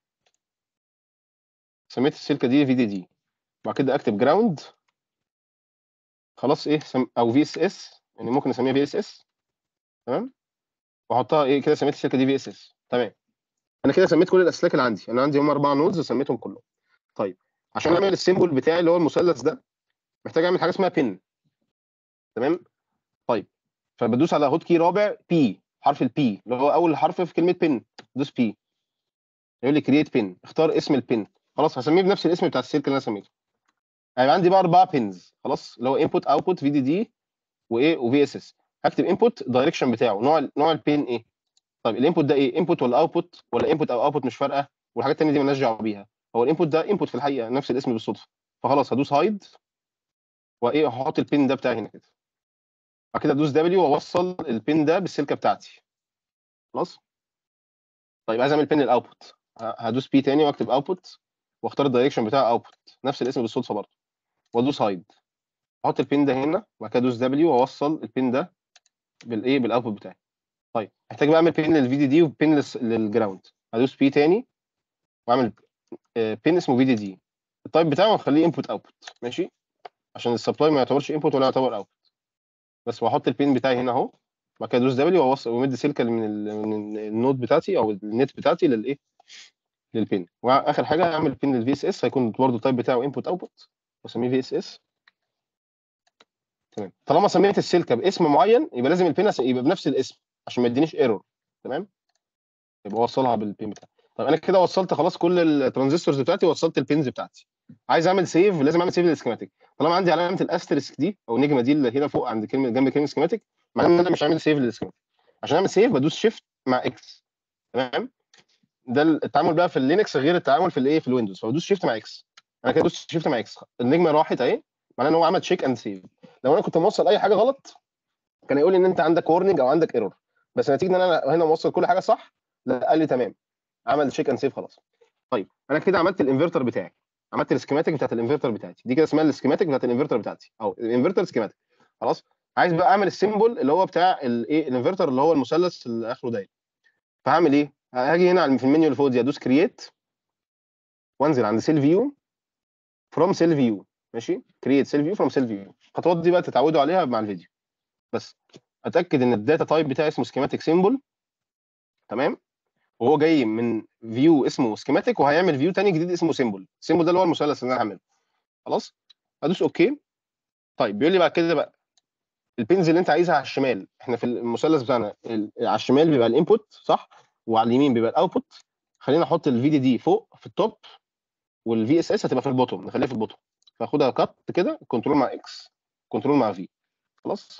سميت السلكه دي في دي دي بعد كده اكتب جراوند خلاص ايه سم... او في اس اس يعني ممكن اسميها في اس اس تمام واحطها ايه كده سميت السلكه دي في اس اس تمام انا كده سميت كل الاسلاك اللي عندي انا عندي هم اربعه نودز سميتهم كلهم طيب عشان اعمل السيمبل بتاعي اللي هو المثلث ده محتاج اعمل حاجه اسمها بن تمام طيب فبدوس على هوت كي رابع بي حرف البي اللي هو اول حرف في كلمه بن دوس بي يقول لي كرييت بن اختار اسم البن خلاص هسميه بنفس الاسم بتاع السلك اللي انا سميته هيبقى عندي بقى اربعه بنز خلاص اللي هو انبوت اوتبوت في دي دي وايه وفي اس اس هكتب انبوت دايركشن بتاعه نوع نوع البين ايه طيب الانبوت ده ايه انبوت ولا اوتبوت ولا انبوت او اوتبوت مش فارقه والحاجات التانيه دي مالناش دعوه بيها هو الانبوت ده انبوت في الحقيقه نفس الاسم بالصدفه فخلاص هدوس هايد وايه هحط البين ده بتاعي هنا كده بعد كده ادوس دبليو واوصل البين ده بالسلكه بتاعتي خلاص طيب عايز اعمل بين الاوتبوت هدوس بي تاني واكتب اوتبوت واختار الدايركشن بتاع اوتبوت نفس الاسم بالصدفه برضه وادوس هايد احط البين ده هنا وبعد كده ادوس دبليو واوصل البين ده بالايه بالاوتبوت بتاعي طيب محتاج بقى اعمل بين للفي دي دي وبين للجراوند ادوس بي تاني واعمل بين اسمه في دي دي التايب بتاعه هنخليه انبوت اوتبوت ماشي عشان السبلاي ما يعتبرش انبوت ولا يعتبر اوتبوت بس واحط البين بتاعي هنا اهو بعد كده ادوس دبليو واوصل ومد سلكه من ال من النود بتاعتي او النت بتاعتي للايه للبين واخر حاجه اعمل بين للفي اس اس هيكون برضه التايب بتاعه انبوت اوتبوت واسميه في اس اس تمام طالما سميت السلكه باسم معين يبقى لازم البين يبقى بنفس الاسم عشان ما يدينيش ايرور تمام يبقى اوصلها بالبين بتاعي طب انا كده وصلت خلاص كل الترانزستورز بتاعتي وصلت البينز بتاعتي عايز اعمل سيف لازم اعمل سيف للسكيماتيك طالما عندي علامه الاسترسك دي او النجمه دي اللي هنا فوق عند كلمه جنب كلمه سكيماتيك معناه ان انا مش عامل سيف للسكيماتيك عشان اعمل سيف بدوس شيفت مع اكس تمام ده التعامل بقى في اللينكس غير التعامل في الايه في الويندوز فبدوس شيفت مع اكس انا كده دوست شيفت مع اكس النجمه راحت اهي معناه ان هو عمل تشيك اند سيف لو انا كنت موصل اي حاجه غلط كان يقول لي ان انت عندك وورنينج او عندك ايرور بس نتيجه ان انا هنا موصل كل حاجه صح لا قال لي تمام عمل تشيك اند سيف خلاص طيب انا كده عملت الانفرتر بتاعي عملت السكيماتيك بتاعت الانفرتر بتاعتي دي كده اسمها السكيماتيك بتاعت الانفرتر بتاعتي او الانفرتر سكيماتيك خلاص عايز بقى اعمل السيمبل اللي هو بتاع الايه الانفرتر اللي هو المثلث اللي اخره داير فهعمل ايه هاجي هنا في المنيو اللي فوق دي ادوس كرييت وانزل عند سيل فيو فروم سيل فيو ماشي كرييت سيل فيو فروم سيل فيو الخطوات دي بقى تتعودوا عليها مع الفيديو بس اتاكد ان الداتا تايب بتاعي اسمه سكيماتيك سيمبل تمام وهو جاي من فيو اسمه سكيماتيك وهيعمل فيو تاني جديد اسمه سيمبل السيمبل ده اللي هو المثلث اللي انا هعمله خلاص ادوس اوكي طيب بيقول لي بعد كده بقى البنز اللي انت عايزها على الشمال احنا في المثلث بتاعنا ال- على الشمال بيبقى الانبوت صح وعلى اليمين بيبقى الاوتبوت خلينا احط الفي دي دي فوق في التوب والفي اس اس هتبقى في البوتوم نخليها في البوتوم فاخدها كات كده كنترول مع اكس كنترول مع في خلاص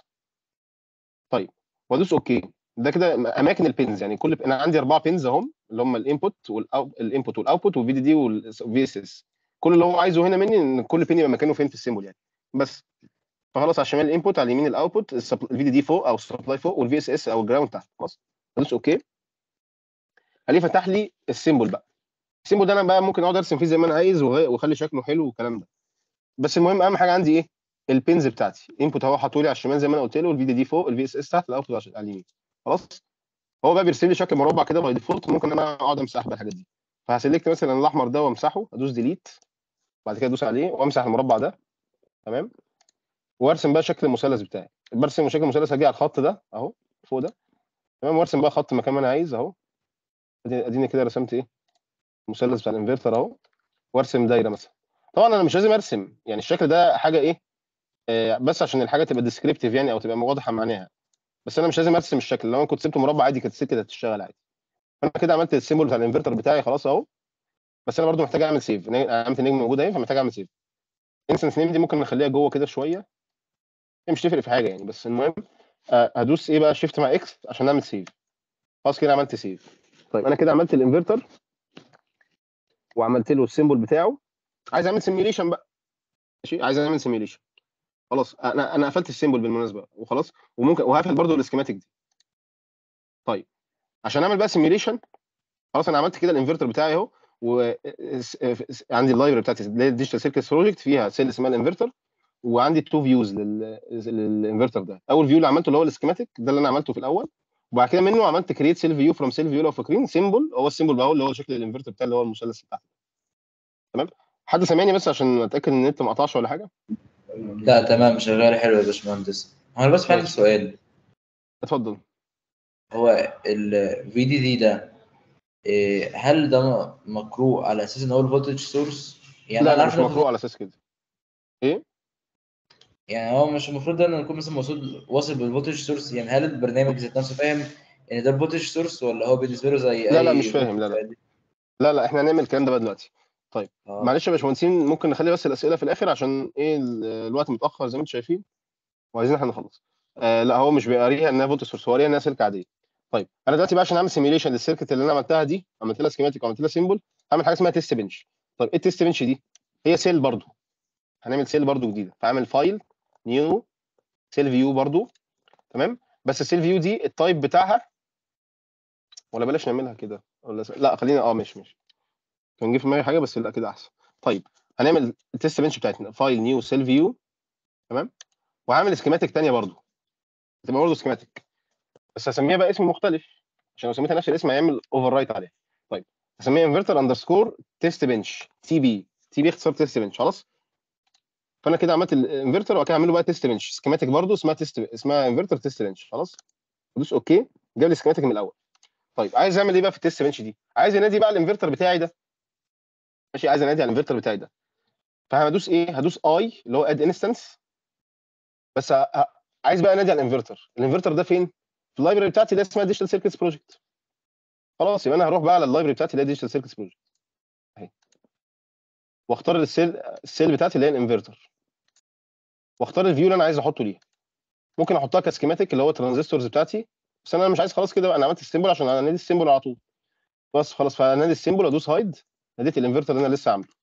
طيب وادوس اوكي ده كده اماكن البنز يعني كل انا عندي اربعه بنز اهم اللي هم الانبوت والانبوت والاوتبوت والفي دي دي والفي اس اس كل اللي هو عايزه هنا مني ان كل بن يبقى مكانه فين في السيمبل يعني بس فخلاص على الشمال الانبوت على اليمين الاوتبوت الفي دي دي فوق او السبلاي فوق والفي اس اس او الجراوند تحت خلاص ادوس اوكي هلاقيه فتح لي السيمبل بقى السيمبل ده انا بقى ممكن اقعد ارسم فيه زي ما انا عايز وغ- واخلي شكله حلو والكلام ده بس المهم اهم حاجه عندي ايه البنز بتاعتي انبوت اهو حاطه لي على الشمال زي ما انا قلت له والفي دي دي فوق الفي اس اس تحت الاوتبوت على اليمين خلاص هو بقى بيرسم لي شكل مربع كده باي ديفولت ممكن انا اقعد امسح بقى الحاجات دي فهسلكت مثلا الاحمر ده وامسحه ادوس ديليت بعد كده ادوس عليه وامسح المربع ده تمام وارسم بقى شكل المثلث بتاعي برسم شكل المثلث هاجي على الخط ده اهو فوق ده تمام وارسم بقى خط مكان ما انا عايز اهو أدي- اديني كده رسمت ايه المثلث بتاع الانفرتر اهو وارسم دايره مثلا طبعا انا مش لازم ارسم يعني الشكل ده حاجه ايه آه بس عشان الحاجه تبقى ديسكريبتيف يعني او تبقى واضحه معناها بس انا مش لازم ارسم الشكل لو انا كنت سبته مربع عادي كانت الست كده هتشتغل عادي فانا كده عملت السيمبل بتاع الانفرتر بتاعي خلاص اهو بس انا برضو محتاج اعمل سيف علامه النجم موجوده اهي فمحتاج اعمل سيف انستنس نيم دي ممكن نخليها جوه كده شويه هي مش تفرق في حاجه يعني بس المهم آه، هدوس ايه بقى شيفت مع اكس عشان اعمل سيف خلاص كده عملت سيف طيب انا كده عملت الانفرتر وعملت له السيمبل بتاعه عايز اعمل سيميوليشن بقى ماشي عايز اعمل سيميوليشن خلاص انا انا قفلت السيمبل بالمناسبه وخلاص وممكن وهقفل برضو السكيماتيك دي طيب عشان اعمل بقى سيميوليشن خلاص انا عملت كده الانفرتر بتاعي اهو وعندي اللايبرري بتاعتي اللي هي الديجيتال سيركت بروجكت فيها سيل اسمها الانفرتر وعندي تو فيوز للانفرتر ده اول فيو اللي عملته اللي هو السكيماتيك ده اللي انا عملته في الاول وبعد كده منه عملت كريت سيل فيو فروم سيل فيو لو فاكرين سيمبل هو السيمبل بقى هو اللي هو شكل الانفرتر بتاع اللي هو المثلث بتاعتي تمام حد سامعني بس عشان اتاكد ان النت ما قطعش ولا حاجه لا تمام شغال حلو يا باشمهندس هو انا بس عندي ماشي. سؤال اتفضل هو ال VDD ده إيه، هل ده مقروء على اساس ان هو الفولتج سورس يعني لا انا لا عارف مش إن هو- مقروء على اساس كده ايه يعني هو مش المفروض ده انه يكون مثلا موصول واصل بالفولتج سورس يعني هل البرنامج ذات نفسه فاهم ان ده الفولتج سورس ولا هو بالنسبه له زي لا، اي لا، مش فاهم، لا، لا. عادي؟ لا لا احنا هنعمل الكلام ده بقى دلوقتي آه. معلش يا باشمهندسين ممكن نخلي بس الاسئله في الاخر عشان ايه ال- الوقت متاخر زي ما انتم شايفين وعايزين احنا نخلص آه لا هو مش بيقريها انها فولت سورس هو قاريها انها سلك عاديه طيب انا دلوقتي بقى عشان اعمل سيميوليشن للسيركت اللي انا عملتها دي عملت لها سكيماتيك وعملت لها سيمبل هعمل حاجه اسمها تيست بنش طيب ايه التيست بنش دي هي سيل برضو هنعمل سيل برضو جديده فاعمل فايل نيو سيل فيو برضو تمام بس السيل فيو دي التايب بتاعها ولا بلاش نعملها كده ولا س... لا خلينا اه ماشي ماشي كان جه في دماغي حاجه بس لا كده احسن طيب هنعمل التيست بنش بتاعتنا فايل نيو سيل فيو تمام وهعمل سكيماتيك تانية برضو هتبقى برضو سكيماتيك بس هسميها بقى اسم مختلف عشان لو سميتها نفس الاسم هيعمل اوفر رايت عليها طيب هسميها انفرتر اندرسكور تيست بنش تي بي تي بي اختصار تيست بنش خلاص فانا كده عملت الانفرتر وبعد كده اعمل له بقى تيست بنش سكيماتيك برضو اسمها تيست اسمها انفرتر تيست بنش خلاص ادوس اوكي جاب لي سكيماتيك من الاول طيب عايز اعمل ايه بقى في التيست بنش دي عايز انادي بقى الانفرتر بتاعي ده ماشي عايز انادي على الانفرتر بتاعي ده فهدوس ايه هدوس اي اللي هو اد انستنس بس ه- ه- عايز بقى انادي على الانفرتر الانفرتر ده فين في اللايبرري بتاعتي اللي اسمها ديجيتال سيركتس بروجكت خلاص يبقى انا هروح بقى على اللايبرري بتاعتي اللي هي ديجيتال سيركتس بروجكت اهي واختار السيل السيل بتاعتي اللي هي الانفرتر واختار الفيو اللي انا عايز احطه ليها ممكن احطها كسكيماتيك اللي هو الترانزستورز بتاعتي بس انا مش عايز خلاص كده بقى انا عملت السيمبل عشان انا نادي السيمبل على طول بس خلاص فنادي السيمبل ادوس هايد ناديت الانفرتر اللي انا لسه عامله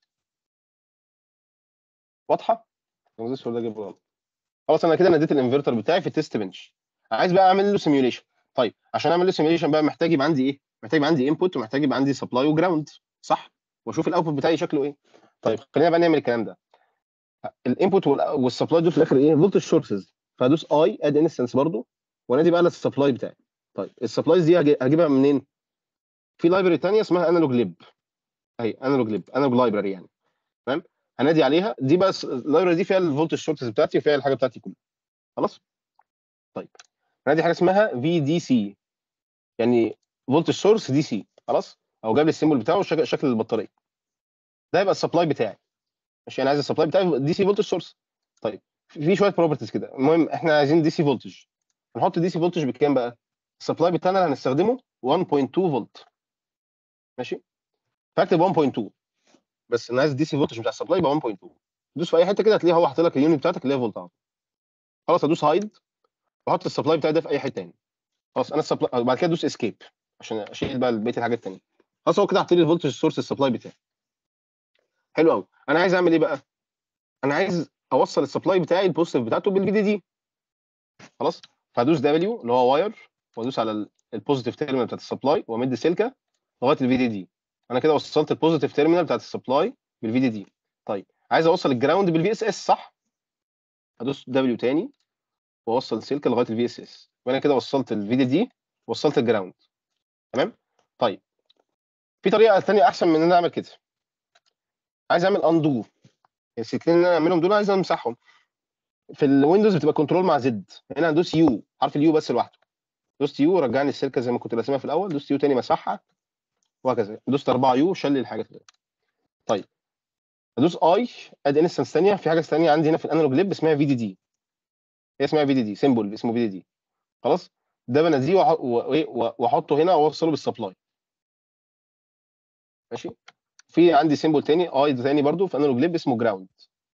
واضحه الترانزستور ده جايبه غلط خلاص انا كده ناديت الانفرتر بتاعي في التيست بنش عايز بقى اعمل له سيميوليشن طيب عشان اعمل له سيميوليشن بقى محتاج يبقى عندي ايه محتاج يبقى عندي انبوت ومحتاج يبقى عندي سبلاي وجراوند صح واشوف الاوتبوت بتاعي شكله ايه طيب خلينا بقى نعمل الكلام ده الانبوت والسبلاي دول في الاخر ايه فولتج سورسز فادوس اي اد انستنس برضو وانادي بقى السبلاي بتاعي طيب السبلايز دي هجي- هجيبها منين في لايبرري ثانيه اسمها انالوج ليب اهي انالوج ليب انالوج لايبرري يعني تمام هنادي عليها دي بقى اللايبرري دي فيها الفولتج سورسز بتاعتي وفيها الحاجه بتاعتي كلها خلاص طيب هنادي حاجه اسمها في دي سي يعني فولتج سورس دي سي خلاص او جاب لي السيمبل بتاعه شكل, شكل البطاريه ده يبقى السبلاي بتاعي ماشي انا عايز السبلاي بتاعي دي سي فولتج سورس طيب في شويه بروبرتيز كده المهم احنا عايزين دي سي فولتج هنحط دي سي فولتج بكام بقى السبلاي بتاعنا اللي هنستخدمه 1.2 فولت ماشي فاكتب 1.2 بس انا عايز دي سي فولتج بتاع السبلاي يبقى 1.2 دوس في اي حته كده هتلاقيه هو حاطط لك اليونت بتاعتك اللي هي فولت خلاص ادوس هايد واحط السبلاي بتاعي ده في اي حته تاني خلاص انا السبلاي بعد كده ادوس اسكيب عشان اشيل بقى بقيه الحاجات التانيه خلاص هو كده حاطط لي الفولتج سورس السبلاي بتاعي حلو قوي انا عايز اعمل ايه بقى انا عايز اوصل السبلاي بتاعي البوزيتيف بتاعته بالفي دي دي خلاص فهدوس دبليو اللي هو واير وادوس على البوزيتيف تيرمينال بتاعت السبلاي وامد سلكه لغايه الفي دي دي انا كده وصلت البوزيتيف تيرمينال بتاعت السبلاي بالفي دي دي طيب عايز اوصل الجراوند بالفي اس اس صح هدوس دبليو تاني واوصل السلكه لغايه الفي اس اس وانا كده وصلت الفي دي دي وصلت الجراوند تمام طيب في طريقه ثانيه احسن من ان انا اعمل كده عايز اعمل اندو السلكتين اللي انا اعملهم دول عايز امسحهم في الويندوز بتبقى كنترول مع زد هنا هندوس يو حرف اليو بس لوحده دوست يو رجعني السلكه زي ما كنت راسمها في الاول دوست يو تاني مسحها وهكذا دوست 4 يو شل الحاجات دي طيب ادوس اي اد انستنس ثانيه في حاجه ثانيه عندي هنا في الانالوج ليب اسمها في دي دي هي اسمها في دي دي سيمبل اسمه في دي دي خلاص ده بنزيه وأح- وإيه و- واحطه هنا واوصله بالسبلاي ماشي في عندي سيمبل تاني اي تاني برضو في انالوج ليب اسمه جراوند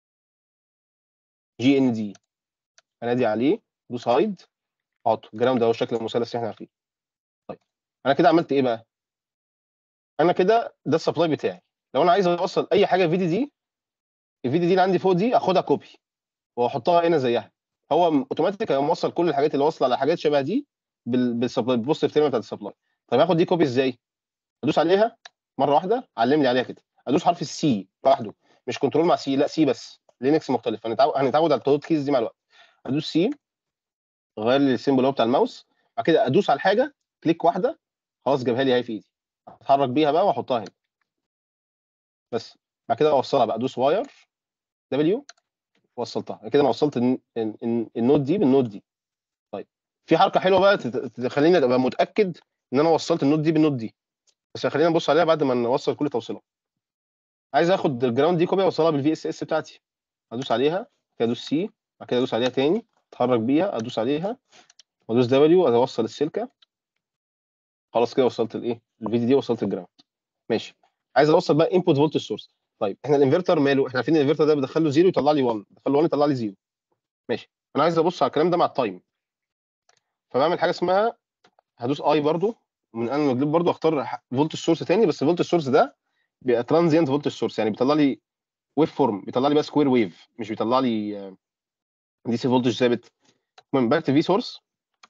جي ان دي انادي عليه دوس هايد احطه جراوند اهو شكل المثلث اللي احنا عارفينه طيب انا كده عملت ايه بقى انا كده ده السبلاي بتاعي لو انا عايز اوصل اي حاجه في دي دي الفي دي دي اللي عندي فوق دي اخدها كوبي واحطها هنا زيها هو اوتوماتيك هيقوم موصل كل الحاجات اللي واصله على حاجات شبه دي بال- بالسبلاي بالبوزيتيف تيرمينال بتاعت السبلاي طيب هاخد دي كوبي ازاي ادوس عليها مره واحده علم لي عليها كده ادوس حرف السي لوحده مش كنترول مع سي لا سي بس لينكس مختلف هنتعود هنتعود على التوت كيز دي مع الوقت ادوس سي غير لي السيمبل هو بتاع الماوس بعد كده ادوس على الحاجه كليك واحده خلاص جابها لي اهي في ايدي اتحرك بيها بقى واحطها هنا بس بعد كده اوصلها بقى ادوس واير دبليو وصلتها كده انا وصلت الن- الن- الن- النود دي بالنود دي طيب في حركه حلوه بقى تت- تخليني ابقى متاكد ان انا وصلت النود دي بالنود دي بس خلينا نبص عليها بعد ما نوصل كل توصيلات عايز اخد الجراوند دي كوبي اوصلها بالفي اس اس بتاعتي ادوس عليها كده ادوس سي بعد كده ادوس عليها تاني اتحرك بيها ادوس عليها وادوس دبليو اوصل السلكه خلاص كده وصلت الايه الفي دي دي وصلت الجراوند ماشي عايز اوصل بقى انبوت فولتج سورس طيب احنا الانفرتر ماله احنا عارفين الانفرتر ده بدخل له 0 يطلع لي 1 بدخل له 1 يطلع لي 0 ماشي انا عايز ابص على الكلام ده مع التايم فبعمل حاجه اسمها هدوس اي برضو من انا مجلب برضو اختار فولتج سورس تاني بس الفولتج سورس ده بيبقى ترانزيانت فولتج سورس يعني بيطلع لي ويف فورم بيطلع لي بقى سكوير ويف مش بيطلع لي دي سي فولتج ثابت المهم بكتب في سورس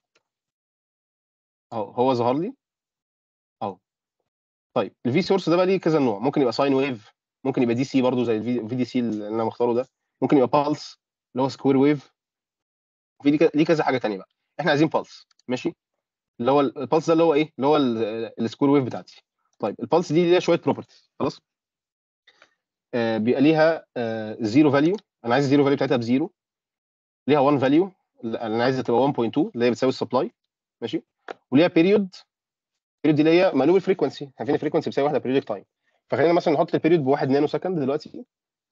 اهو هو ظهر لي اهو طيب الفي سورس ده بقى ليه كذا نوع ممكن يبقى ساين ويف ممكن يبقى دي سي برضو زي الفي دي سي اللي انا مختاره ده ممكن يبقى بالس اللي هو سكوير ويف في ليه- ليه كذا حاجه تانية بقى احنا عايزين بالس ماشي اللي هو البالس ده اللي هو ايه اللي هو السكوير ويف بتاعتي طيب البالس دي ليها شويه بروبرتيز خلاص آه بيبقى ليها زيرو فاليو انا عايز الزيرو فاليو بتاعتها بزيرو ليها 1 فاليو انا عايزها تبقى 1.2 اللي هي بتساوي السبلاي ماشي وليها بيريود البيريود دي اللي هي مقلوب الفريكونسي عارفين الفريكونسي بتساوي واحده بيريودك تايم فخلينا مثلا نحط البيريود بواحد نانو سكند دلوقتي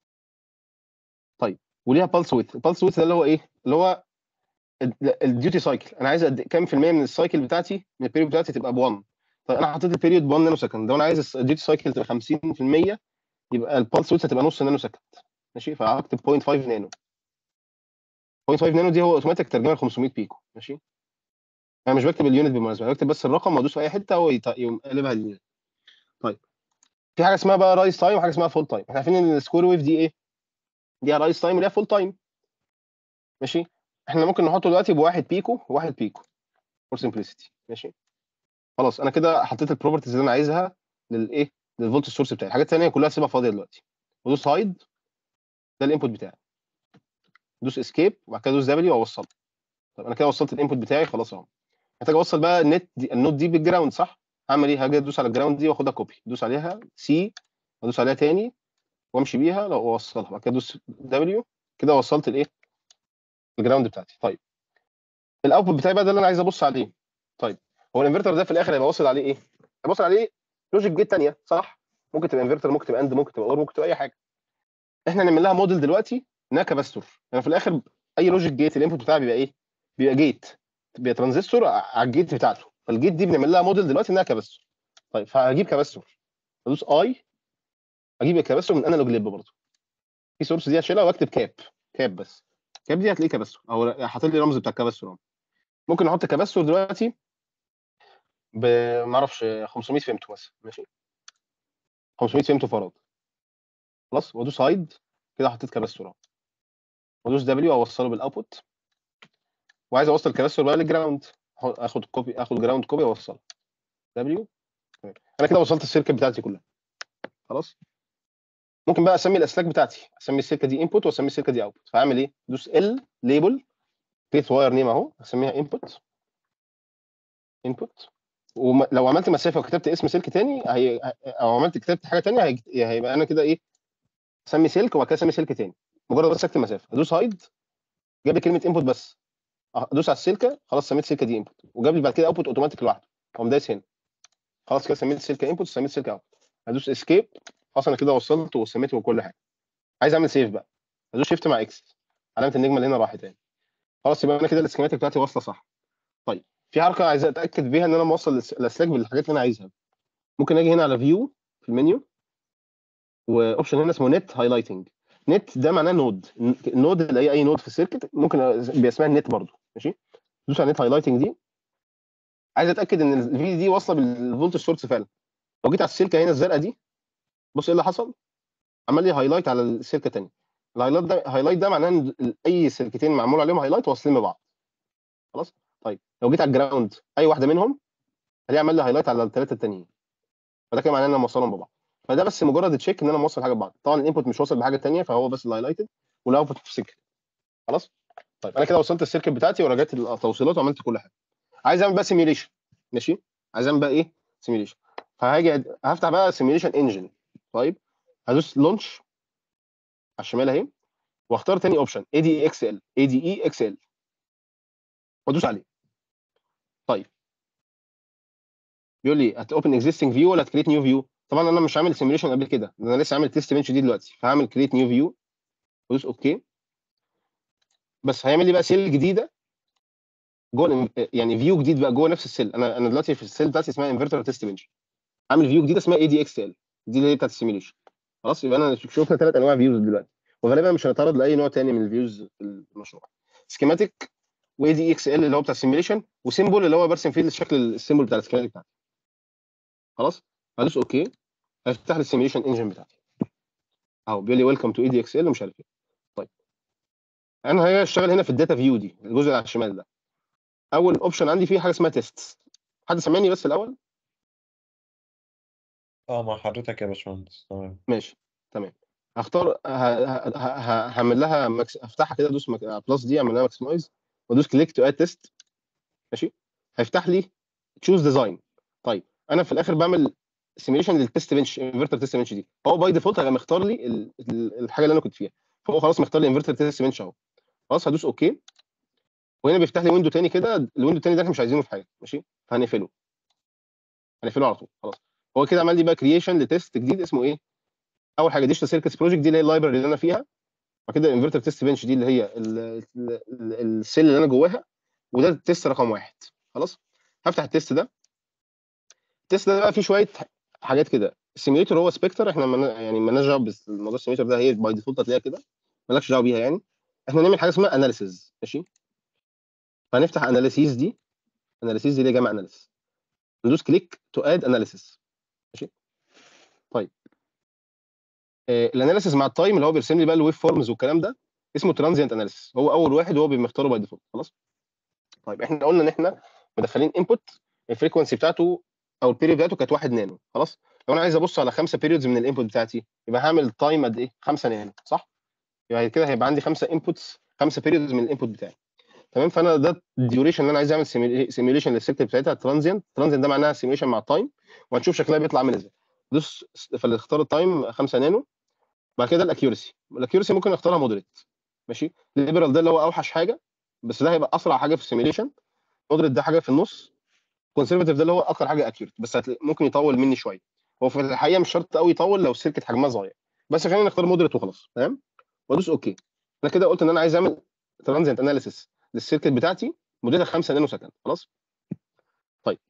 طيب وليها بالس ويت البالس ويت ده اللي هو ايه اللي هو الديوتي سايكل انا عايز قد كام في الميه من السايكل بتاعتي من البيريود بتاعتي تبقى ب 1 طيب انا حطيت البيريود ب 1 نانو سكند لو انا عايز الديوتي سايكل تبقى 50% يبقى البالس ويت هتبقى نص نانو سكند ماشي فهكتب 0.5 نانو 0.5 نانو دي هو اوتوماتيك ترجمه ل 500 بيكو ماشي انا مش بكتب اليونت بالمناسبه أنا بكتب بس الرقم وادوس في اي حته هو يط- يقوم قلبها اليونت طيب في حاجه اسمها بقى رايز تايم وحاجه اسمها فول تايم احنا عارفين ان السكوير ويف دي ايه ليها رايز تايم وليها فول تايم ماشي احنا ممكن نحطه دلوقتي بواحد بيكو وواحد بيكو فور سمبلسيتي ماشي خلاص انا كده حطيت البروبرتيز اللي انا عايزها للايه للفولت سورس بتاعي الحاجات الثانيه كلها سيبها فاضيه دلوقتي ودوس هايد ده الانبوت بتاعي دوس اسكيب وبعد كده دوس دبليو واوصل طب انا كده وصلت الانبوت بتاعي خلاص اهو محتاج اوصل بقى النت دي النوت دي بالجراوند صح هعمل ايه هاجي ادوس على الجراوند دي واخدها كوبي ادوس عليها سي وادوس عليها تاني وامشي بيها لو اوصلها بعد كده ادوس دبليو كده وصلت الايه الجراوند بتاعتي طيب الاوتبوت بتاعي بقى ده اللي انا عايز ابص عليه طيب هو الانفرتر ده في الاخر هيبقى واصل عليه ايه هيبقى واصل عليه لوجيك جيت ثانيه صح ممكن تبقى انفرتر ممكن تبقى اند ممكن تبقى اور ممكن تبقى اي حاجه احنا نعمل لها موديل دلوقتي انها كاباستور يعني في الاخر اي لوجيك جيت الانبوت بتاعها بيبقى ايه بيبقى جيت بيبقى ترانزستور على الجيت بتاعته فالجيت دي بنعمل لها موديل دلوقتي انها كاباستور طيب فهجيب كاباستور ادوس اي اجيب الكاباستور من انالوج ليب برضه في سورس دي هشيلها واكتب كاب كاب بس كاب دي هتلاقيه كاباستور او حاطط لي رمز بتاع الكاباستور اهو ممكن احط كاباستور دلوقتي ب ما اعرفش 500 فيمتو مثلا ماشي 500 فيمتو فراد خلاص وادوس هايد كده حطيت كاباستور اهو وادوس دبليو اوصله بالاوتبوت وعايز اوصل الكاباستور بقى للجراوند اخد كوبي اخد جراوند كوبي واوصله دبليو انا كده وصلت السيركت بتاعتي كلها خلاص ممكن بقى اسمي الاسلاك بتاعتي اسمي السلكه دي انبوت واسمي السلكه دي اوتبوت فاعمل ايه دوس ال ليبل كريت واير نيم اهو اسميها انبوت انبوت ولو عملت مسافه وكتبت اسم سلك تاني هي... او عملت كتبت حاجه تانيه هي... هيبقى انا كده ايه اسمي سلك وبعد كده اسمي سلك تاني مجرد بس اكتب مسافه ادوس هايد جاب لي كلمه انبوت بس ادوس على السلكه خلاص سميت السلكه دي انبوت وجاب لي بعد كده اوتبوت اوتوماتيك لوحده اقوم دايس هنا خلاص كده سميت السلكه انبوت سميت السلكه اوت ادوس اسكيب خلاص انا كده وصلت وسميته وكل حاجه عايز اعمل سيف بقى ادوس شيفت مع اكس علامه النجمه اللي هنا راحت تاني خلاص يبقى انا كده السكيماتيك بتاعتي واصله صح طيب في حركه عايز اتاكد بيها ان انا موصل الاسلاك بالحاجات اللي انا عايزها ممكن اجي هنا على فيو في المنيو واوبشن هنا اسمه نت هايلايتنج نت ده معناه نود النود اللي هي اي نود في السيركت ممكن بيبقى اسمها النت برضو ماشي دوس على نت هايلايتنج دي عايز اتاكد ان الفي دي واصله بالفولتج سورس فعلا لو جيت على السلكه هنا الزرقاء دي بص ايه اللي حصل عمل لي هايلايت على السلكه الثانيه الهايلايت ده هايلايت ده معناه ان اي سلكتين معمول عليهم هايلايت واصلين ببعض خلاص طيب لو جيت على الجراوند اي واحده منهم هلاقي عمل لي هايلايت على الثلاثه التانيين فده كده معناه ان انا موصلهم ببعض فده بس مجرد تشيك ان انا موصل حاجه ببعض طبعا الانبوت مش واصل بحاجه ثانيه فهو بس الهايلايتد والاوتبوت في سلك خلاص طيب انا كده وصلت السيركت بتاعتي ورجعت التوصيلات وعملت كل حاجه عايز اعمل بقى سيميوليشن ماشي عايز اعمل بقى ايه سيميوليشن فهاجي أد- هفتح بقى سيميوليشن انجن طيب هدوس لونش على الشمال اهي واختار تاني اوبشن اي دي اكس ال اي دي اي اكس ال وادوس عليه طيب بيقول لي هت اوبن اكزيستنج فيو ولا هتكريت نيو فيو طبعا انا مش عامل سيميوليشن قبل كده ده انا لسه عامل تيست بنش دي دلوقتي فهعمل كريت نيو فيو وادوس اوكي بس هيعمل لي بقى سيل جديده جوه الإن- يعني فيو جديد بقى جوه نفس السيل انا انا دلوقتي في السيل بتاعتي اسمها انفرتر تيست بنش عامل فيو جديده اسمها اي دي اكس ال دي اللي هي بتاعت السيميوليشن خلاص يبقى انا شفنا ثلاث انواع فيوز دلوقتي وغالبا مش هنتعرض لاي نوع تاني من الفيوز في المشروع سكيماتيك واي دي اكس ال اللي هو بتاع السيميوليشن وسيمبل اللي هو برسم فيه الشكل السيمبل بتاع السكيماتيك بتاعتي خلاص هدوس اوكي هيفتح لي السيميوليشن انجن بتاعتي اهو بيقول لي ويلكم تو اي دي اكس ال ومش عارف ايه طيب انا هشتغل هنا في الداتا فيو دي الجزء اللي على الشمال ده اول اوبشن عندي فيه حاجه اسمها تيست حد سامعني بس الاول اه مع حضرتك يا باشمهندس تمام ماشي تمام هختار ه- ه- ه- ه- هعمل لها مكس... افتحها كده ادوس مك... بلس دي اعمل لها ماكسمايز وادوس كليك تو اد تيست ماشي هيفتح لي تشوز ديزاين طيب انا في الاخر بعمل سيميوليشن للتست بنش انفرتر تيست بنش دي هو باي ديفولت هيبقى مختار لي ال... ال- الحاجه اللي انا كنت فيها فهو خلاص مختار لي انفرتر تيست بنش اهو خلاص هدوس اوكي وهنا بيفتح لي ويندو تاني كده الويندو التاني ده احنا مش عايزينه في حاجه ماشي فهنقفله هنقفله على طول خلاص هو كده عمل لي بقى كرييشن لتيست جديد اسمه ايه اول حاجه ديجيتال سيركتس بروجكت دي اللي هي اللايبرري اللي انا فيها بعد كده الانفرتر تيست بنش دي اللي هي ال- ال- ال- السيل اللي انا جواها وده التيست رقم واحد خلاص هفتح التيست ده التيست ده بقى فيه شويه حاجات كده السيميوليتور هو سبكتر احنا من يعني مالناش دعوه بالموضوع السيميوليتور ده هي باي ديفولت هتلاقيها كده مالكش دعوه بيها يعني احنا نعمل حاجه اسمها اناليسيز ماشي فهنفتح اناليسيز دي اناليسيز دي اللي هي جمع اناليسيز ندوس كليك تو اد اناليسيز ماشي طيب الاناليسيز مع التايم اللي هو بيرسم لي بقى الويف فورمز والكلام ده اسمه ترانزيانت اناليسيز هو اول واحد وهو بنختاره باي ديفولت خلاص طيب احنا قلنا ان احنا مدخلين انبوت الفريكونسي بتاعته او البيريود بتاعته كانت 1 نانو خلاص لو انا عايز ابص على خمسه بيريودز من الانبوت بتاعتي يبقى هعمل تايم قد ايه 5 نانو صح يبقى كده هيبقى عندي خمسه انبوتس خمسه بيريودز من الانبوت بتاعي تمام فانا ده الديوريشن اللي انا عايز اعمل سيميوليشن للسيركت بتاعتها ترانزيانت ترانزيانت ده معناها سيميوليشن مع التايم وهنشوف شكلها بيطلع عامل ازاي دوس فاختار التايم 5 نانو بعد كده الاكيورسي الاكيورسي ممكن اختارها مودريت ماشي الليبرال ده اللي هو اوحش حاجه بس ده هيبقى اسرع حاجه في السيميوليشن مودريت ده حاجه في النص كونسرفتيف ده اللي هو اكتر حاجه اكيوريت بس هتلاقي ممكن يطول مني شويه هو في الحقيقه مش شرط قوي يطول لو السيركت حجمها صغير بس خلينا نختار مودريت وخلاص تمام وادوس اوكي انا كده قلت ان انا عايز اعمل ترانزينت اناليسيس للسيركت بتاعتي مدتها 5 نانو سكند خلاص طيب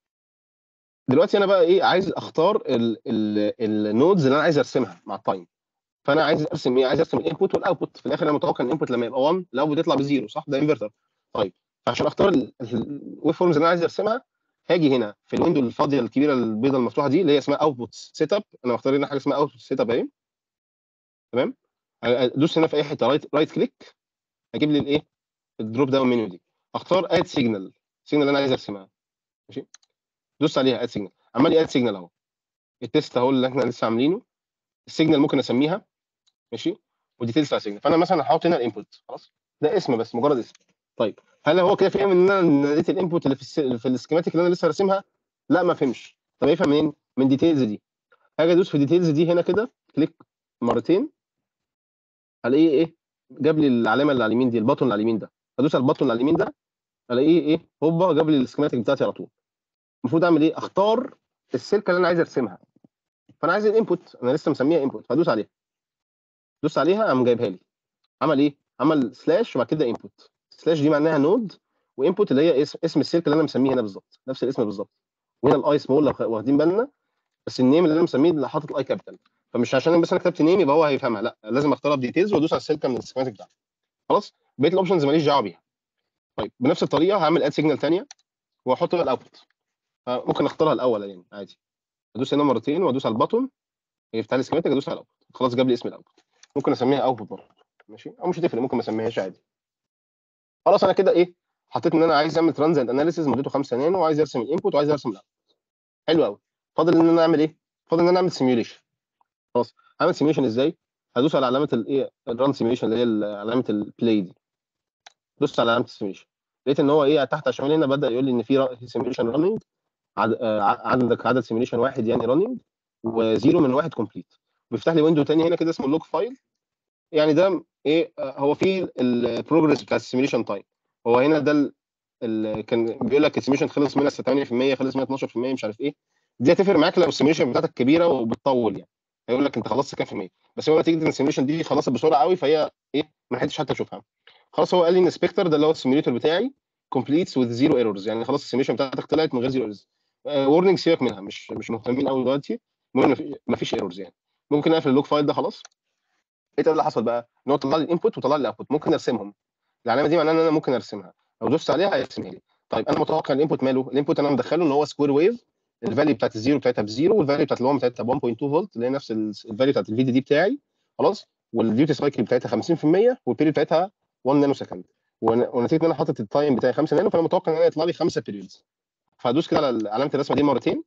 دلوقتي انا بقى ايه عايز اختار النودز اللي انا عايز ارسمها مع التايم فانا عايز ارسم ايه عايز ارسم الانبوت والاوتبوت في الاخر انا متوقع ان الانبوت لما يبقى 1 الاوتبوت يطلع بزيرو صح ده انفرتر طيب عشان اختار الويف فورمز اللي انا عايز ارسمها هاجي هنا في الويندو الفاضيه الكبيره البيضاء المفتوحه دي اللي هي اسمها اوتبوت سيت اب انا مختار هنا حاجه اسمها اوتبوت سيت اب اهي تمام ادوس هنا في اي حته رايت رايت كليك هجيب لي الايه الدروب داون منيو دي اختار اد سيجنال السيجنال اللي انا عايز ارسمها ماشي دوست عليها اد سيجنال عمال اد سيجنال اهو التيست اهو اللي احنا لسه عاملينه السيجنال ممكن اسميها ماشي وديتيلز بتاع السيجنال فانا مثلا هحط هنا الانبوت خلاص ده اسم بس مجرد اسم طيب هل هو كده فاهم ان انا ناديت الانبوت اللي في الس... في السكيماتيك اللي انا لسه راسمها لا ما فهمش طب يفهم منين من ديتيلز دي هاجي ادوس في ديتيلز دي هنا كده كليك مرتين الاقيه ايه جاب لي العلامه اللي على اليمين دي البطن اللي على اليمين ده ادوس على البطن اللي على اليمين ده الاقيه ايه هوبا جاب لي السكيماتيك بتاعتي على طول المفروض اعمل ايه اختار السلكه اللي انا عايز ارسمها فانا عايز الانبوت انا لسه مسميها انبوت فادوس عليها دوس عليها قام جايبها لي عمل ايه عمل سلاش وبعد كده انبوت سلاش دي معناها نود وانبوت اللي هي اسم, اسم السلك اللي انا مسميه هنا بالظبط نفس الاسم بالظبط وهنا الاي سمول لو واخدين بالنا بس النيم اللي انا مسميه اللي حاطط الاي كابيتال فمش عشان بس انا كتبت نيم يبقى هو هيفهمها لا لازم اختارها بديتيلز وادوس على السلكه من السكيماتيك بتاعتي خلاص بقيه الاوبشنز ماليش دعوه بيها طيب بنفس الطريقه هعمل اد سيجنال ثانيه واحط بقى الاوتبوت ممكن اختارها الاول يعني عادي ادوس هنا مرتين وادوس على البطن يفتح لي سكيماتيك ادوس على الاوتبوت خلاص جاب لي اسم الاوتبوت ممكن اسميها اوتبوت برضه ماشي او مش هتفرق ممكن ما اسميهاش عادي خلاص انا كده ايه حطيت ان انا عايز اعمل ترانزيت اناليسيز مدته 5 نانو وعايز ارسم الانبوت وعايز ارسم الاوتبوت حلو قوي فاضل ان انا اعمل ايه فاضل ان انا اعمل سيميوليشن خلاص هعمل سيميوليشن ازاي هدوس على علامه الايه الران سيميوليشن اللي هي علامه البلاي دي دوست على علامه السيميوليشن لقيت ان هو ايه تحت على الشمال هنا بدا يقول لي ان في سيميوليشن راننج عندك عدد سيميوليشن واحد يعني راننج وزيرو من واحد كومبليت بيفتح لي ويندو تاني هنا كده اسمه اللوج فايل يعني ده ايه هو في البروجرس بتاع السيميوليشن تايم هو هنا ده اللي كان بيقول لك السيميوليشن خلص منها 8% خلص منها 12% مش عارف ايه دي هتفرق معاك لو السيميوليشن بتاعتك كبيره وبتطول يعني هيقول لك انت خلصت كام في المية بس هو نتيجه ان السيميوليشن دي خلصت بسرعه قوي فهي ايه ما لحقتش حتى اشوفها خلاص هو قال لي ان سبيكتر ده اللي هو السيميوليتور بتاعي كومبليتس وذ زيرو ايرورز يعني خلاص السيميوليشن بتاعتك طلعت من غير زيرو ايرورز وورنينج سيبك منها مش مش مهتمين قوي دلوقتي المهم ما فيش ايرورز يعني ممكن اقفل اللوج فايل ده خلاص ايه اللي حصل بقى ان هو طلع لي الانبوت وطلع لي الاوتبوت ممكن ارسمهم العلامه دي معناها ان انا ممكن ارسمها لو دوست عليها هيرسمها لي طيب انا متوقع الانبوت ماله الانبوت انا مدخله ان هو سكوير ويف الفاليو بتاعت الزيرو بتاعتها بزيرو والفاليو بتاعت الوان بتاعتها 1.2 فولت اللي هي نفس الفاليو بتاعت الفي دي دي بتاعي خلاص والديوتي سايكل بتاعتها 50% والبيريود بتاعتها 1 نانو سكند ونتيجه ان انا حاطط التايم بتاعي 5 نانو فانا متوقع ان انا يطلع لي 5 بيريودز فهدوس كده على علامه الرسمه دي مرتين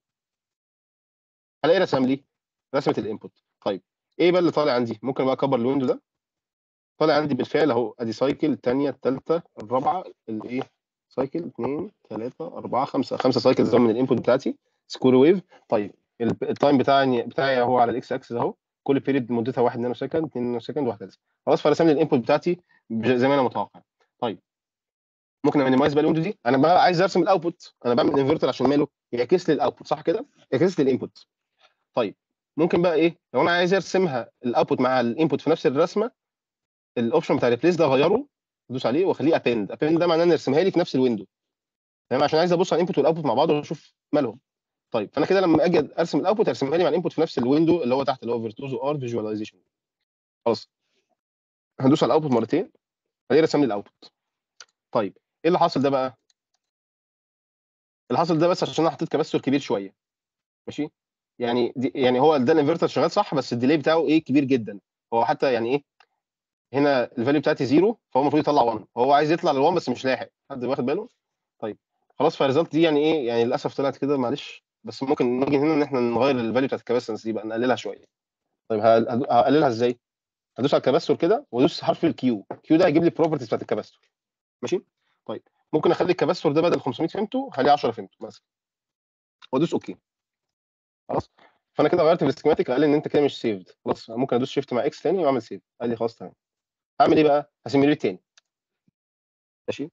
هلاقي رسم لي رسمه الانبوت طيب ايه بقى اللي طالع عندي ممكن بقى اكبر الويندو ده طالع عندي بالفعل اهو ادي سايكل الثانيه الثالثه الرابعه الايه سايكل 2 3 4 5 5 سايكلز من الانبوت بتاعتي سكوير ويف طيب التايم بتاعي بتاعي اهو على الاكس اكسس اهو كل بيريد مدتها 1 نانو سكند 2 نانو سكند وهكذا خلاص فرسم لي الانبوت بتاعتي زي ما انا متوقع طيب ممكن امينيمايز بقى الويندو دي انا بقى عايز ارسم الاوتبوت انا بعمل انفرتر عشان ماله يعكس لي الاوتبوت صح كده يعكس لي الانبوت طيب ممكن بقى ايه لو انا عايز ارسمها الاوتبوت مع الانبوت في نفس الرسمه الاوبشن بتاع ريبليس ده اغيره ادوس عليه واخليه ابند ابند ده معناه ان ارسمها لي في نفس الويندو تمام عشان عايز ابص على الانبوت والاوتبوت مع بعض واشوف مالهم طيب فانا كده لما اجي ارسم الاوتبوت ارسمها لي مع الانبوت في نفس الويندو اللي هو تحت اللي هو فيرتوزو ار فيجواليزيشن خلاص هندوس على الاوتبوت مرتين فدي رسم لي الاوتبوت طيب ايه اللي حاصل ده بقى اللي حاصل ده بس عشان انا حطيت كباستور كبير شويه ماشي يعني دي يعني هو ده الانفرتر شغال صح بس الديلي بتاعه ايه كبير جدا هو حتى يعني ايه هنا الفاليو بتاعتي زيرو فهو المفروض يطلع 1 هو عايز يطلع لل 1 بس مش لاحق حد واخد باله طيب خلاص فالريزلت دي يعني ايه يعني للاسف طلعت كده معلش بس ممكن نيجي هنا ان احنا نغير الفاليو بتاعت الكباستنس دي بقى نقللها شويه طيب هقل- هقللها ازاي هدوس على الكباستور كده وادوس حرف الكيو كيو ده هيجيب لي البروبرتيز بتاعت الكباستور ماشي طيب ممكن اخلي الكباستور ده بدل 500 فيمتو خليه 10 فيمتو مثلا وادوس اوكي خلاص فانا كده غيرت في السكيماتيك قال لي ان انت كده مش سيفد خلاص ممكن ادوس شيفت مع اكس تاني واعمل سيف قال لي خلاص تمام هعمل ايه بقى هسيميوليت تاني ماشي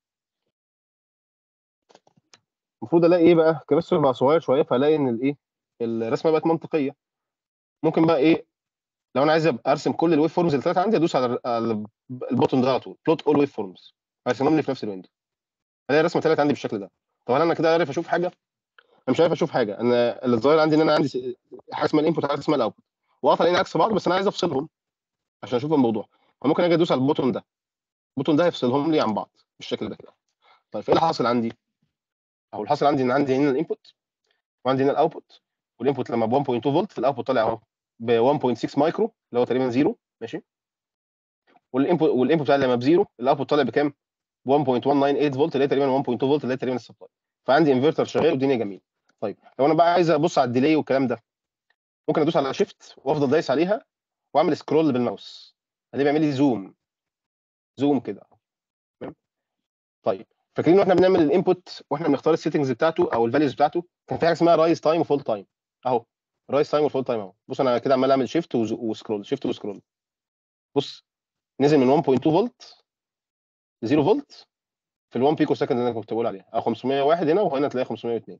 المفروض الاقي ايه بقى كباستور بقى صغير شويه فالاقي ان الايه الرسمه بقت منطقيه ممكن بقى ايه لو انا عايز أبقى ارسم كل الويف فورمز اللي طلعت عندي ادوس على على البوتون ده على طول بلوت اول ويف فورمز هيرسمهم لي في نفس الويندو الاقي الرسمه طلعت عندي بالشكل ده طب هل انا كده عارف اشوف حاجه انا مش عارف اشوف حاجه انا اللي ظاهر عندي ان انا عندي س- حاجه اسمها الانبوت وحاجه اسمها الاوتبوت واقطع عيني عكس بعض بس انا عايز افصلهم عشان اشوف الموضوع فممكن اجي ادوس على البوتون ده البوتون ده هيفصلهم لي عن بعض بالشكل ده كده طيب ايه اللي حاصل عندي او اللي حاصل عندي ان عندي هنا الانبوت وعندي هنا الاوتبوت والانبوت لما ب 1.2 فولت فالاوتبوت طالع اهو ب 1.6 مايكرو اللي هو تقريبا زيرو ماشي والانبوت والانبوت بتاعي لما بزيرو الاوتبوت طالع بكام؟ ب 1.198 فولت اللي هي تقريبا 1.2 فولت اللي هي تقريبا السبلاي فعندي انفرتر شغال والدنيا جميله طيب لو انا بقى عايز ابص على الديلي والكلام ده ممكن ادوس على شيفت وافضل دايس عليها واعمل سكرول بالماوس اللي بيعمل لي زوم زوم كده تمام؟ طيب فاكرين واحنا بنعمل الانبوت واحنا بنختار السيتنجز بتاعته او الفاليوز بتاعته كان في حاجه اسمها رايز تايم وفول تايم اهو رايز تايم وفول تايم اهو بص انا كده عمال اعمل شيفت وسكرول شيفت وسكرول بص نزل من 1.2 فولت ل 0 فولت في ال 1 بيكو سكند اللي انا كنت بقول عليها او 501 هنا وهنا تلاقي 502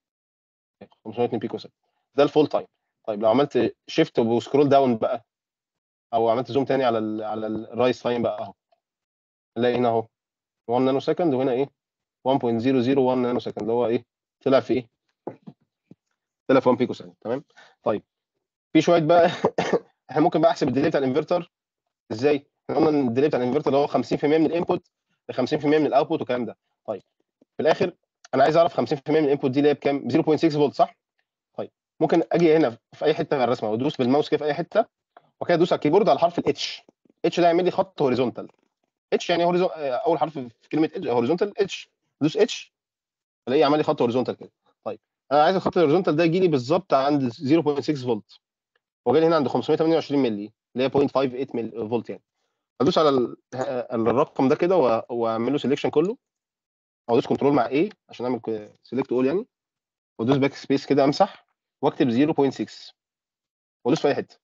502 بيكو سكند ده الفول تايم طيب لو عملت شيفت وسكرول داون بقى او عملت زوم تاني على ال على الرايس تايم بقى اهو نلاقي هنا اهو 1 نانو سكند وهنا ايه 1.001 نانو سكند اللي هو ايه طلع في ايه طلع في 1 بيكو سكند تمام طيب في شويه بقى احنا ممكن بقى احسب الديلي بتاع الانفرتر ازاي احنا قلنا ان الديلي بتاع الانفرتر اللي هو 50% من الانبوت ل 50% من الاوتبوت والكلام ده طيب في الاخر انا عايز اعرف 50% من الانبوت دي اللي هي بكام 0.6 فولت صح طيب ممكن اجي هنا في اي حته من الرسمه وادوس بالماوس كده في اي حته وكده ادوس على الكيبورد على حرف الاتش اتش ده يعمل لي خط هوريزونتال اتش يعني هوريزون اول حرف في كلمه هوريزونتال اتش ادوس اتش الاقيه عمل لي خط هوريزونتال كده طيب انا عايز الخط الهوريزونتال ده يجي لي بالظبط عند 0.6 فولت هو جاي لي هنا عند 528 مللي اللي هي 0.58 ملي فولت يعني ادوس على ال- الرقم ده كده وأ- واعمل له سيلكشن كله او ادوس كنترول مع ايه عشان اعمل سيلكت اول يعني وادوس باك سبيس كده امسح واكتب 0.6 وادوس في اي حته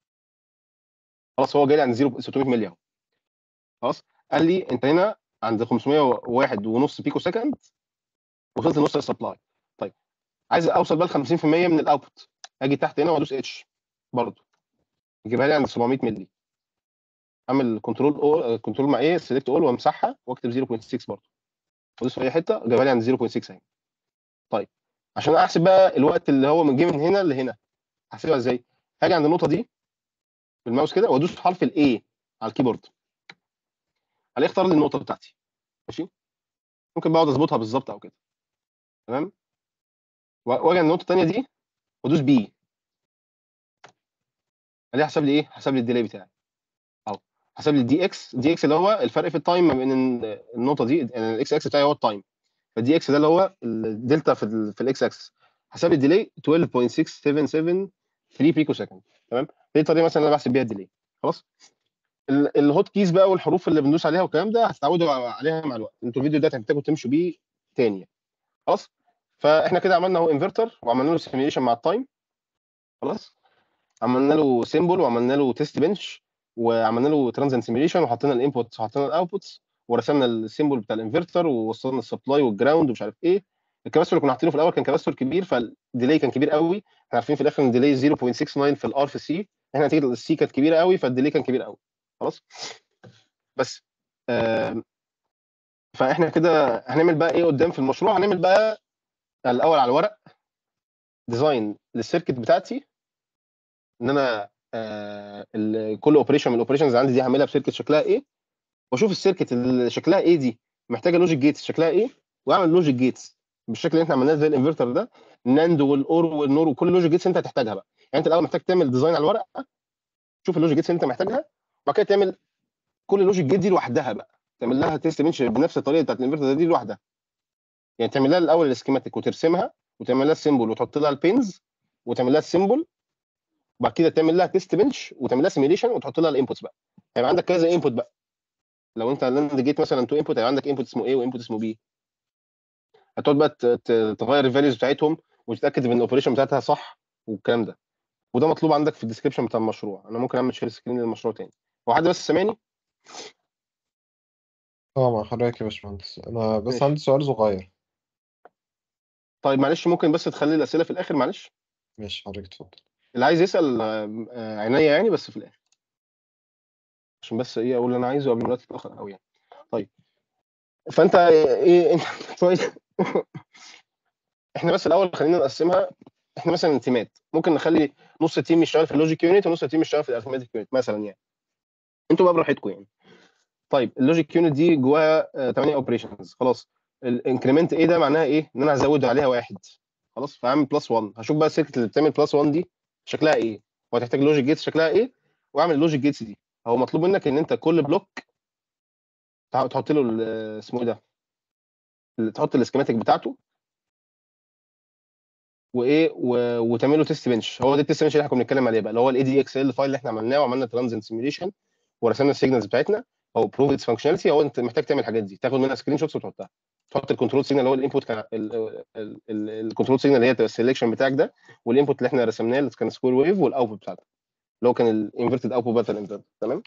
خلاص هو جاي لي عند 0 600 مللي اهو خلاص قال لي انت هنا عند 501 ونص بيكو سكند وصلت لنص السبلاي طيب عايز اوصل بقى ل 50% من الاوتبوت اجي تحت هنا وادوس اتش برضه يجيبها لي عند 700 مللي اعمل كنترول او كنترول مع ايه سيلكت اول وامسحها واكتب 0.6 برضه وادوس في اي حته جايبها لي عند 0.6 اهي طيب عشان احسب بقى الوقت اللي هو من جه من هنا لهنا احسبها ازاي؟ هاجي عند النقطه دي بالماوس كده وادوس حرف الاي على الكيبورد عليه اختار لي النقطه بتاعتي ماشي ممكن بقعد اظبطها بالظبط او كده تمام و- واجي عند النقطه الثانيه دي وادوس بي عليه حسب لي ايه؟ حسب لي الديلي بتاعي اهو حسب لي الدي اكس دي اكس اللي هو الفرق في التايم ما بين ال- النقطه دي يعني الاكس اكس بتاعي هو التايم فالدي اكس ده اللي هو الدلتا في ال في الاكس اكس حسب لي الديلي 12.677 3 بيكو سكند تمام دي الطريقه مثلا اللي انا بحسب بيها الديلي خلاص ال- الهوت كيز بقى والحروف اللي بندوس عليها والكلام ده هتتعودوا عليها مع الوقت انتوا الفيديو ده هتحتاجوا تمشوا بيه تاني خلاص فاحنا كده عملنا اهو انفرتر وعملنا له سيميوليشن مع التايم خلاص عملنا له سيمبل وعملنا له تيست بنش وعملنا له ترانزنت سيميوليشن وحطينا الانبوتس وحطينا الاوتبوتس ورسمنا السيمبل بتاع الانفرتر ووصلنا السبلاي والجراوند ومش عارف ايه الكباستور اللي كنا حاطينه في الاول كان كباستور كبير فالديلي كان كبير قوي احنا عارفين في الاخر ان الديلي 0.69 في الار في السي احنا نتيجه السي كانت كبيره قوي فالديلي كان كبير قوي خلاص بس آم، فاحنا كده هنعمل بقى ايه قدام في المشروع هنعمل بقى الاول على الورق ديزاين للسيركت بتاعتي ان انا آه ال- كل اوبريشن من الاوبريشنز عندي دي هعملها بسيركت شكلها ايه واشوف السيركت اللي شكلها ايه دي محتاجه لوجيك جيتس شكلها ايه واعمل لوجيك جيتس بالشكل اللي احنا عملناه زي الانفرتر ده الناند والاور والنور وكل اللوجيك جيتس انت هتحتاجها بقى يعني انت الاول محتاج تعمل ديزاين على الورقه تشوف اللوجيك جيتس اللي انت محتاجها وبعد كده تعمل كل اللوجيك جيت دي لوحدها بقى تعمل لها تيست بنش بنفس الطريقه بتاعت الانفرتر دي لوحدها يعني تعمل لها الاول السكيماتيك وترسمها وتعمل لها السيمبل وتحط لها البينز وتعمل لها السيمبل وبعد كده تعمل لها تيست بنش وتعمل لها سيميليشن وتحط لها الانبوتس بقى هيبقى عندك كذا انبوت بقى لو انت لاند جيت مثلا تو انبوت هيبقى عندك انبوت اسمه ايه وانبوت اسمه بي هتقعد بقى ت- ت- تغير الفاليوز بتاعتهم وتتاكد ان الاوبريشن بتاعتها صح والكلام ده وده مطلوب عندك في الديسكربشن بتاع المشروع انا ممكن اعمل شير سكرين للمشروع تاني هو حد بس سامعني اه مع حضرتك يا باشمهندس انا بس ماشي. عندي سؤال صغير طيب معلش ممكن بس تخلي الاسئله في الاخر معلش ماشي حضرتك اتفضل اللي عايز يسال آه، آه، عينيا يعني بس في الاخر عشان بس ايه اقول اللي انا عايزه قبل ما الوقت يتاخر قوي يعني طيب فانت ايه انت شويه احنا بس الاول خلينا نقسمها احنا مثلا تيمات ممكن نخلي نص التيم يشتغل في اللوجيك يونت ونص التيم يشتغل في الارثماتيك يونت مثلا يعني انتوا بقى براحتكم يعني طيب اللوجيك يونت دي جواها 8 اوبريشنز خلاص الانكريمنت ايه ده معناها ايه ان انا هزود عليها واحد خلاص فاعمل بلس 1 هشوف بقى السيركت اللي بتعمل بلس 1 دي شكلها ايه وهتحتاج لوجيك جيتس شكلها ايه واعمل اللوجيك جيتس دي هو مطلوب منك ان انت كل بلوك تع- تحط له ال- اسمه ايه ده ال- تحط السكيماتيك بتاعته وايه و... وتعمل له تيست بنش هو ده التيست بنش اللي احنا كنا بنتكلم عليه بقى اللي هو الاي دي اكس ال فايل اللي احنا عملناه وعملنا ترانزنت سيميوليشن ورسمنا السيجنالز بتاعتنا او بروف اتس فانكشناليتي هو انت محتاج تعمل الحاجات دي تاخد منها سكرين شوتس وتحطها تحط الكنترول سيجنال اللي هو الانبوت كان الكنترول سيجنال اللي هي السلكشن بتاعك ده والانبوت اللي احنا رسمناه اللي كان سكوير ويف والاوتبوت بتاعتك اللي هو كان الانفرتد اوتبوت باتل انفرتد تمام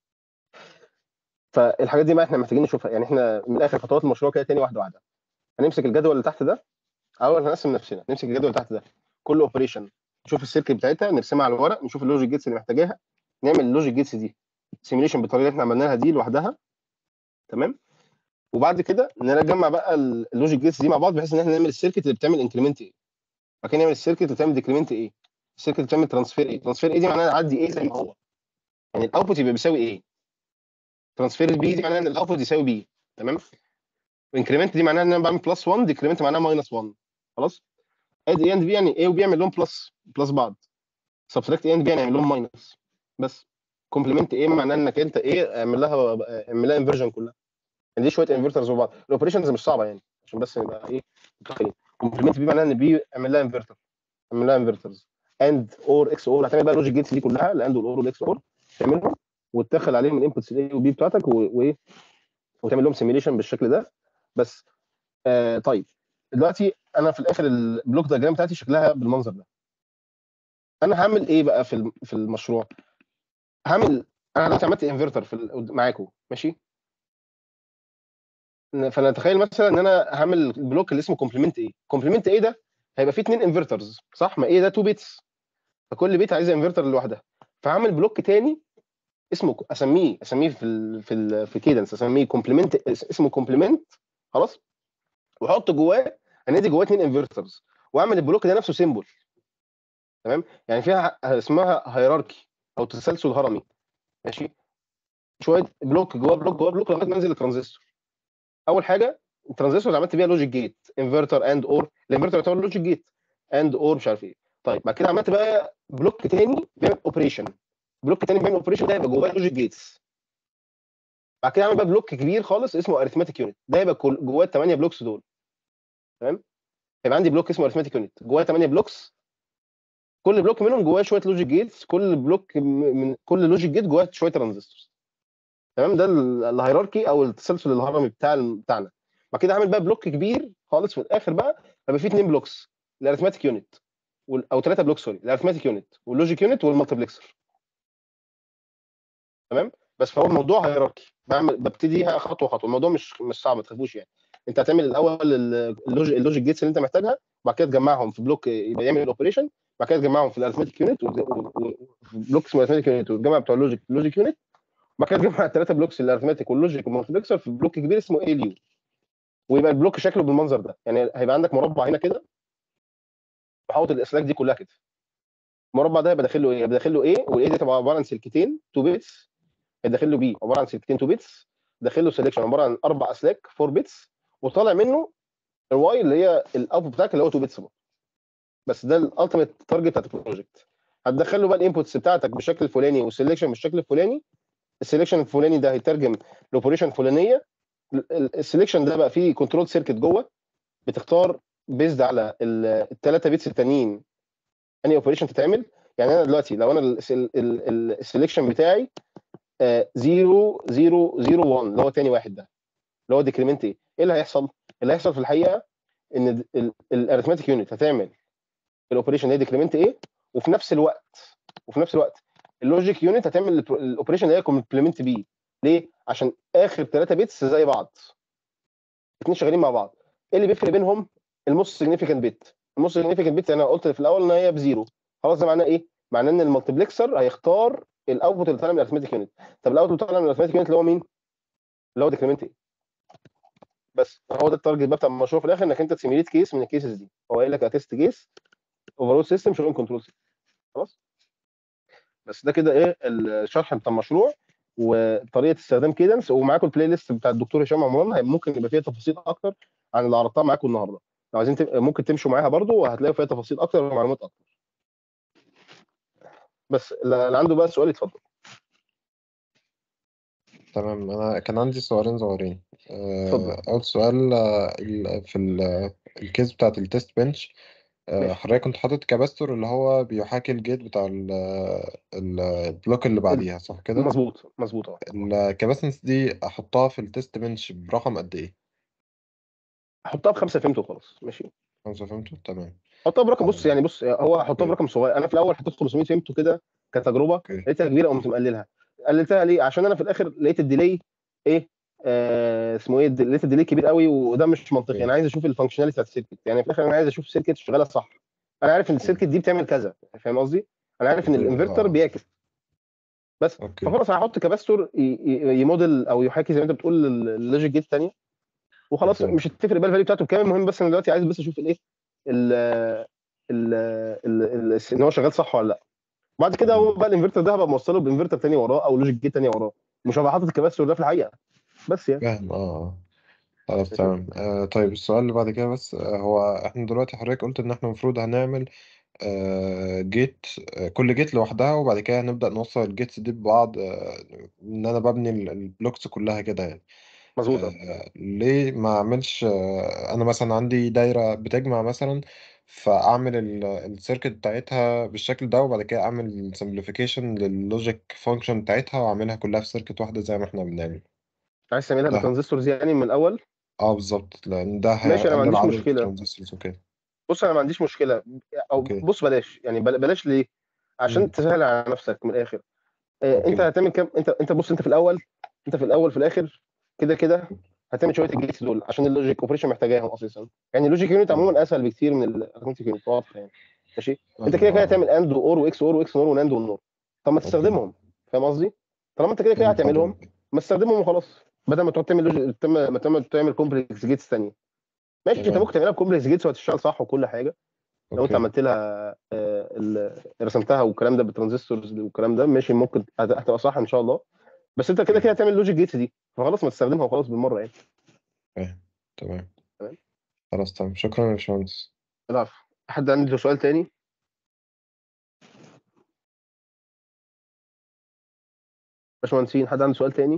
فالحاجات دي بقى احنا محتاجين نشوفها يعني احنا من اخر خطوات المشروع كده تاني واحده واحده هنمسك الجدول اللي تحت ده اول هنقسم نفسنا نمسك الجدول اللي تحت ده كل اوبريشن نشوف السيركت بتاعتها نرسمها على الورق نشوف اللوجيك جيتس اللي محتاجاها نعمل اللوجيك جيتس دي سيميليشن بالطريقه اللي احنا عملناها دي لوحدها تمام وبعد كده نجمع بقى اللوجيك جيتس دي مع بعض بحيث ان احنا نعمل السيركت اللي بتعمل انكريمنت ايه بعد كده نعمل السيركت اللي بتعمل ديكريمنت ايه السيركت اللي بتعمل ترانسفير ايه ترانسفير ايه دي معناها اعدي ايه زي ما هو يعني الاوتبوت يبقى بيساوي ايه ترانسفير بي دي معناها ان الاوتبوت يساوي بي تمام انكريمنت دي معناها ان انا بعمل بلس 1 ديكريمنت معناها ماينس 1 خلاص ادي اي اند بي يعني ايه وبي يعمل لهم بلس بلس بعض سبتراكت اي اند بي يعني يعمل لهم ماينس بس كومبلمنت ايه معناه انك انت ايه اعمل لها اعمل لها انفرجن كلها يعني دي شويه انفرترز وبعض الاوبريشنز مش صعبه يعني عشان بس نبقى ايه متخيلين كومبلمنت بي معناه ان بي اعمل لها انفرتر اعمل لها انفرترز اند اور اكس اور هتعمل بقى اللوجيك جيتس دي كلها الاند والاور والاكس اور تعملهم وتدخل عليهم الانبوتس الاي وبي بتاعتك و- وايه وتعمل لهم سيميليشن بالشكل ده بس آه طيب دلوقتي انا في الاخر البلوك دياجرام بتاعتي شكلها بالمنظر ده انا هعمل ايه بقى في الم- في المشروع هعمل انا دلوقتي عملت انفرتر في ال- معاكم ماشي فنتخيل مثلا ان انا هعمل البلوك اللي اسمه كومبلمنت ايه كومبلمنت ايه ده هيبقى فيه اثنين انفرترز صح ما ايه ده 2 بيتس فكل بيت عايز انفرتر لوحدها فهعمل بلوك تاني اسمه اسميه اسميه في ال في ال في كيدنس اسميه كومبلمنت اسمه كومبلمنت خلاص واحط جواه هندي جواه اثنين انفرترز واعمل البلوك ده نفسه سيمبل تمام يعني فيها اسمها هيراركي او تسلسل هرمي ماشي شويه بلوك جوه بلوك جوه بلوك لغايه ما انزل الترانزستور اول حاجه الترانزستور اللي عملت بيها لوجيك جيت انفرتر اند اور الانفرتر يعتبر لوجيك جيت اند اور مش عارف ايه طيب بعد كده عملت بقى بلوك تاني بيعمل اوبريشن بلوك تاني بيعمل اوبريشن ده يبقى جواه لوجيك جيتس بعد كده عمل بقى بلوك كبير خالص اسمه اريثماتيك يونت ده يبقى كل- جواه الثمانيه بلوكس دول تمام يبقى عندي بلوك اسمه اريثماتيك يونت جواه 8 بلوكس كل بلوك منهم جواه شويه لوجيك جيتس كل بلوك م- من كل لوجيك جيت جواه شويه ترانزستورز تمام ده ال- الهيراركي او التسلسل الهرمي بتاع بتاعنا بعد كده عامل بقى بلوك كبير خالص في الاخر بقى هيبقى فيه اثنين بلوكس الاريثماتيك يونت او ثلاثه بلوك سوري الاريثماتيك يونت واللوجيك يونت والمالتيبلكسر تمام بس فهو الموضوع هيراركي بعمل ببتديها خطوه خطوه الموضوع مش مش صعب ما تخافوش يعني انت هتعمل الاول ال- اللوجيك اللوجيك جيتس اللي انت محتاجها وبعد كده تجمعهم في بلوك يبقى يعمل الاوبريشن بعد كده تجمعهم في الاريثماتيك يونت بلوك اسمه الاريثماتيك يونت وتجمع بتوع اللوجيك اللوجيك يونت بعد كده تجمع الثلاثه بلوكس الاريثماتيك واللوجيك والمالتيبلكسر في بلوك كبير اسمه اي اليو ويبقى البلوك شكله بالمنظر ده يعني هيبقى عندك مربع هنا كده وحاطط الاسلاك دي كلها كده المربع ده يبقى داخل له ايه؟ يبقى داخل له ايه والايه دي تبقى عباره عن سلكتين 2 بيتس هيدخل له بي عباره عن سلكتين 2 بيتس داخل له سelection عباره عن اربع اسلاك 4 بيتس وطالع منه الواي اللي هي الاوتبوت بتاعك اللي هو 2 بيتس بس ده الالتيميت تارجت بتاعت البروجكت هتدخل له بقى الانبوتس بتاعتك بالشكل الفلاني والسلكشن بالشكل الفلاني السلكشن الفلاني ده هيترجم لاوبريشن فلانيه السلكشن ده بقى فيه كنترول سيركت جوه بتختار بيزد على الثلاثه بيتس التانيين انهي اوبريشن تتعمل يعني انا دلوقتي لو انا السلكشن بتاعي 0 0 0 1 اللي هو تاني واحد ده اللي هو ديكريمنت ايه؟ ايه اللي هيحصل؟ اللي هيحصل في الحقيقه ان الاريثماتيك يونت هتعمل الاوبريشن اللي هي ديكريمنت ايه وفي نفس الوقت وفي نفس الوقت اللوجيك يونت هتعمل الاوبريشن اللي هي كومبلمنت بي ليه؟ عشان اخر ثلاثه بيتس زي بعض الاثنين شغالين مع بعض ايه اللي بيفرق بينهم؟ الموست سيجنيفيكانت بيت الموست سيجنيفيكانت بيت انا قلت في الاول ان هي بزيرو خلاص ده معناه ايه؟ معناه ان المالتبلكسر هيختار الاوتبوت اللي طالع من الارثماتيك يونت طب الاوتبوت اللي طالع من الارثماتيك يونت اللي هو مين؟ اللي هو ديكريمنت ايه؟ بس هو ده التارجت بقى بتاع المشروع في الاخر انك انت تسيميليت كيس من الكيسز دي هو قايل لك هتست كيس اوفرول سيستم شغل كنترول سيستم خلاص بس ده كده ايه الشرح بتاع المشروع وطريقه استخدام كيدنس ومعاكم البلاي ليست بتاع الدكتور هشام عمران ممكن يبقى فيها تفاصيل اكتر عن اللي عرضتها معاكم النهارده لو عايزين تب... ممكن تمشوا معاها برضو وهتلاقوا فيها تفاصيل اكتر ومعلومات اكتر بس اللي عنده بقى سؤال يتفضل تمام انا كان عندي سؤالين صغيرين اتفضل. آه، اول سؤال آه، ال- في ال- الكيس بتاعت التيست بنش آه، ماشي. حضرتك كنت حاطط كاباستور اللي هو بيحاكي الجيت بتاع ال- ال- البلوك اللي بعديها صح كده مظبوط مظبوط اه الكاباسنس دي احطها في التيست بنش برقم قد ايه حطها بخمسه فهمته وخلاص ماشي خمسة فهمتوا تمام حطها برقم بص يعني بص هو حطها اوكي. برقم صغير انا في الاول حطيت 500 فهمته كده كتجربه اوكي لقيتها كبيره قمت مقللها قللتها ليه عشان انا في الاخر لقيت الديلي ايه آه اسمه ايه لقيت الديلي كبير قوي وده مش منطقي اوكي. انا عايز اشوف الفانكشناليتي بتاعت السيركت يعني في الاخر انا عايز اشوف سيركت شغاله صح انا عارف ان السيركت دي بتعمل كذا فاهم قصدي انا عارف ان اوكي. الانفرتر آه. بيعكس بس اوكي فخلاص هحط كاباستور ي- ي- يموديل او يحاكي زي ما انت بتقول اللوجيك جيت الثانيه وخلاص اوكي. مش هتفرق بقى الفاليو بتاعته بكام المهم بس انا دلوقتي عايز بس اشوف الايه ال ال ال- ال- ان هو شغال صح ولا لا بعد كده هو بقى الانفرتر ده هبقى موصله بانفرتر تاني وراه او لوجيك جيت تاني وراه مش هبقى حاطط الكباستور ده في الحقيقه بس يعني فاهم اه اه خلاص تمام آه طيب السؤال اللي بعد كده بس آه هو احنا دلوقتي حضرتك قلت ان احنا المفروض هنعمل آه جيت آه كل جيت لوحدها وبعد كده هنبدأ نوصل الجيتس دي ببعض آه ان انا ببني ال- البلوكس كلها كده يعني مظبوط آه. آه ليه ما اعملش آه انا مثلا عندي دايرة بتجمع مثلا فاعمل ال- السيركت بتاعتها بالشكل ده وبعد كده اعمل سمبليفيكيشن لللوجيك فانكشن بتاعتها واعملها كلها في سيركت واحده زي ما احنا بنعمل عايز تعملها ده- بترانزستورز يعني من الاول اه بالظبط لان ده ماشي، أنا ما هيقلل عنديش عدد مشكلة. الترانزستورز وكده بص انا ما عنديش مشكله او اوكي. بص بلاش يعني بل- بلاش ليه عشان مم. تسهل على نفسك من الاخر آه، اوكي. انت هتعمل كام انت انت بص انت في الاول انت في الاول في الاخر كده كده هتعمل شويه الجيتس دول عشان اللوجيك اوبريشن محتاجاهم اساسا يعني اللوجيك يونت عموما اسهل بكتير من الارثماتيك يونت واضح يعني ماشي انت كده كده آه. هتعمل اند واور واكس اور واكس نور وناند ونور طب ما تستخدمهم فاهم قصدي طالما انت كده كده مم، هتعملهم طبعاً. ما تستخدمهم وخلاص بدل ما تقعد تعمل لوجيك ما تعمل تعمل كومبلكس جيتس ثانيه ماشي انت تمام. ممكن تعملها بكومبلكس جيتس وهتشتغل صح وكل حاجه لو انت اوكي عملت لها آه، ال- رسمتها والكلام ده بالترانزستورز والكلام ده ماشي ممكن هت- هتبقى صح ان شاء الله بس انت كده كده هتعمل لوجيك جيتس دي فخلاص ما تستخدمها وخلاص بالمره يعني فاهم تمام تمام. خلاص تمام شكرا يا باشمهندس العفو حد عنده سؤال تاني باشمهندسين حد عنده سؤال تاني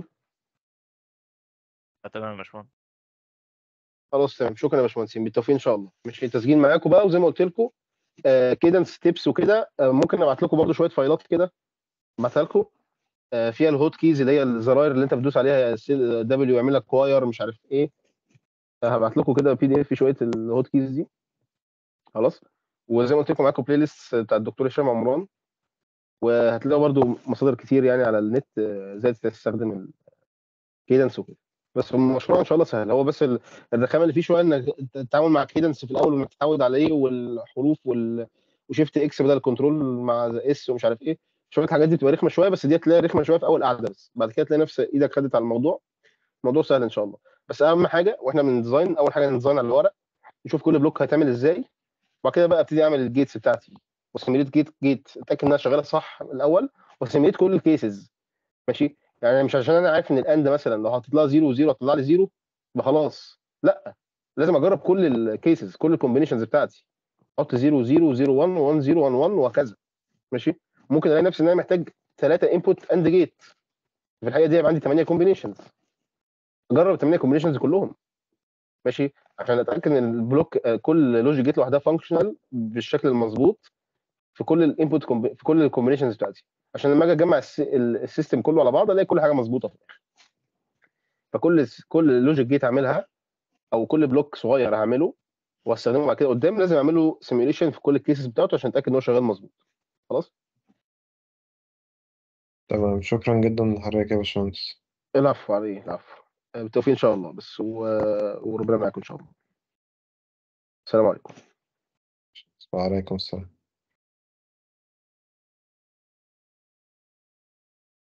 آه، تمام يا باشمهندس خلاص تمام شكرا يا باشمهندسين بالتوفيق ان شاء الله مش التسجيل معاكم بقى وزي ما قلت لكم آه كده ستيبس وكده آه ممكن ابعت لكم برضو شويه فايلات كده ابعتها لكم آه فيها الهوت كيز اللي هي الزراير اللي انت بتدوس عليها دبليو يعمل لك واير مش عارف ايه آه هبعت لكم كده بي دي اف شويه الهوت كيز دي خلاص وزي ما قلت لكم معاكم بلاي ليست بتاع الدكتور هشام عمران وهتلاقوا برضو مصادر كتير يعني على النت آه، ازاي تستخدم الكيدنس وكده بس المشروع ان شاء الله سهل هو بس ال- الرخامه اللي فيه شويه انك تتعامل مع كيدنس في الاول وانك تتعود عليه والحروف وال وشيفت اكس بدل كنترول مع اس ومش عارف ايه شويه الحاجات دي بتبقى رخمه شويه بس دي هتلاقي رخمه شويه في اول قعده بس بعد كده تلاقي نفس ايدك خدت على الموضوع الموضوع سهل ان شاء الله بس اهم حاجه واحنا من ديزاين اول حاجه نديزاين على الورق نشوف كل بلوك هيتعمل ازاي وبعد كده بقى ابتدي اعمل الجيتس بتاعتي وسيميليت جيت جيت اتاكد انها شغاله صح الاول وسيميليت كل الكيسز ماشي يعني مش عشان انا عارف ان الاند مثلا لو حطيت لها 0 و0 هتطلع لي 0 يبقى خلاص لا لازم اجرب كل الكيسز كل الكومبينيشنز بتاعتي احط 0 0 0 1 1 0 1 1 وهكذا ماشي ممكن الاقي نفسي ان انا محتاج ثلاثه انبوت اند جيت في الحقيقه دي يبقى عندي 8 كومبينيشنز اجرب 8 كومبينيشنز كلهم ماشي عشان اتاكد ان البلوك آه، كل لوجيك جيت لوحدها فانكشنال بالشكل المظبوط في كل الانبوت في كل الكومبينيشنز بتاعتي عشان لما اجي اجمع الس- ال- السيستم كله على بعض الاقي كل حاجه مظبوطه في الاخر فكل كل لوجيك جيت اعملها او كل بلوك صغير هعمله واستخدمه بعد كده قدام لازم اعمله سيميوليشن في كل الكيسز بتاعته عشان اتاكد ان هو شغال مظبوط خلاص تمام شكرا جدا لحضرتك يا باشمهندس العفو عليه العفو آه، بالتوفيق ان شاء الله بس و... وربنا معاكم ان شاء الله السلام عليكم وعليكم السلام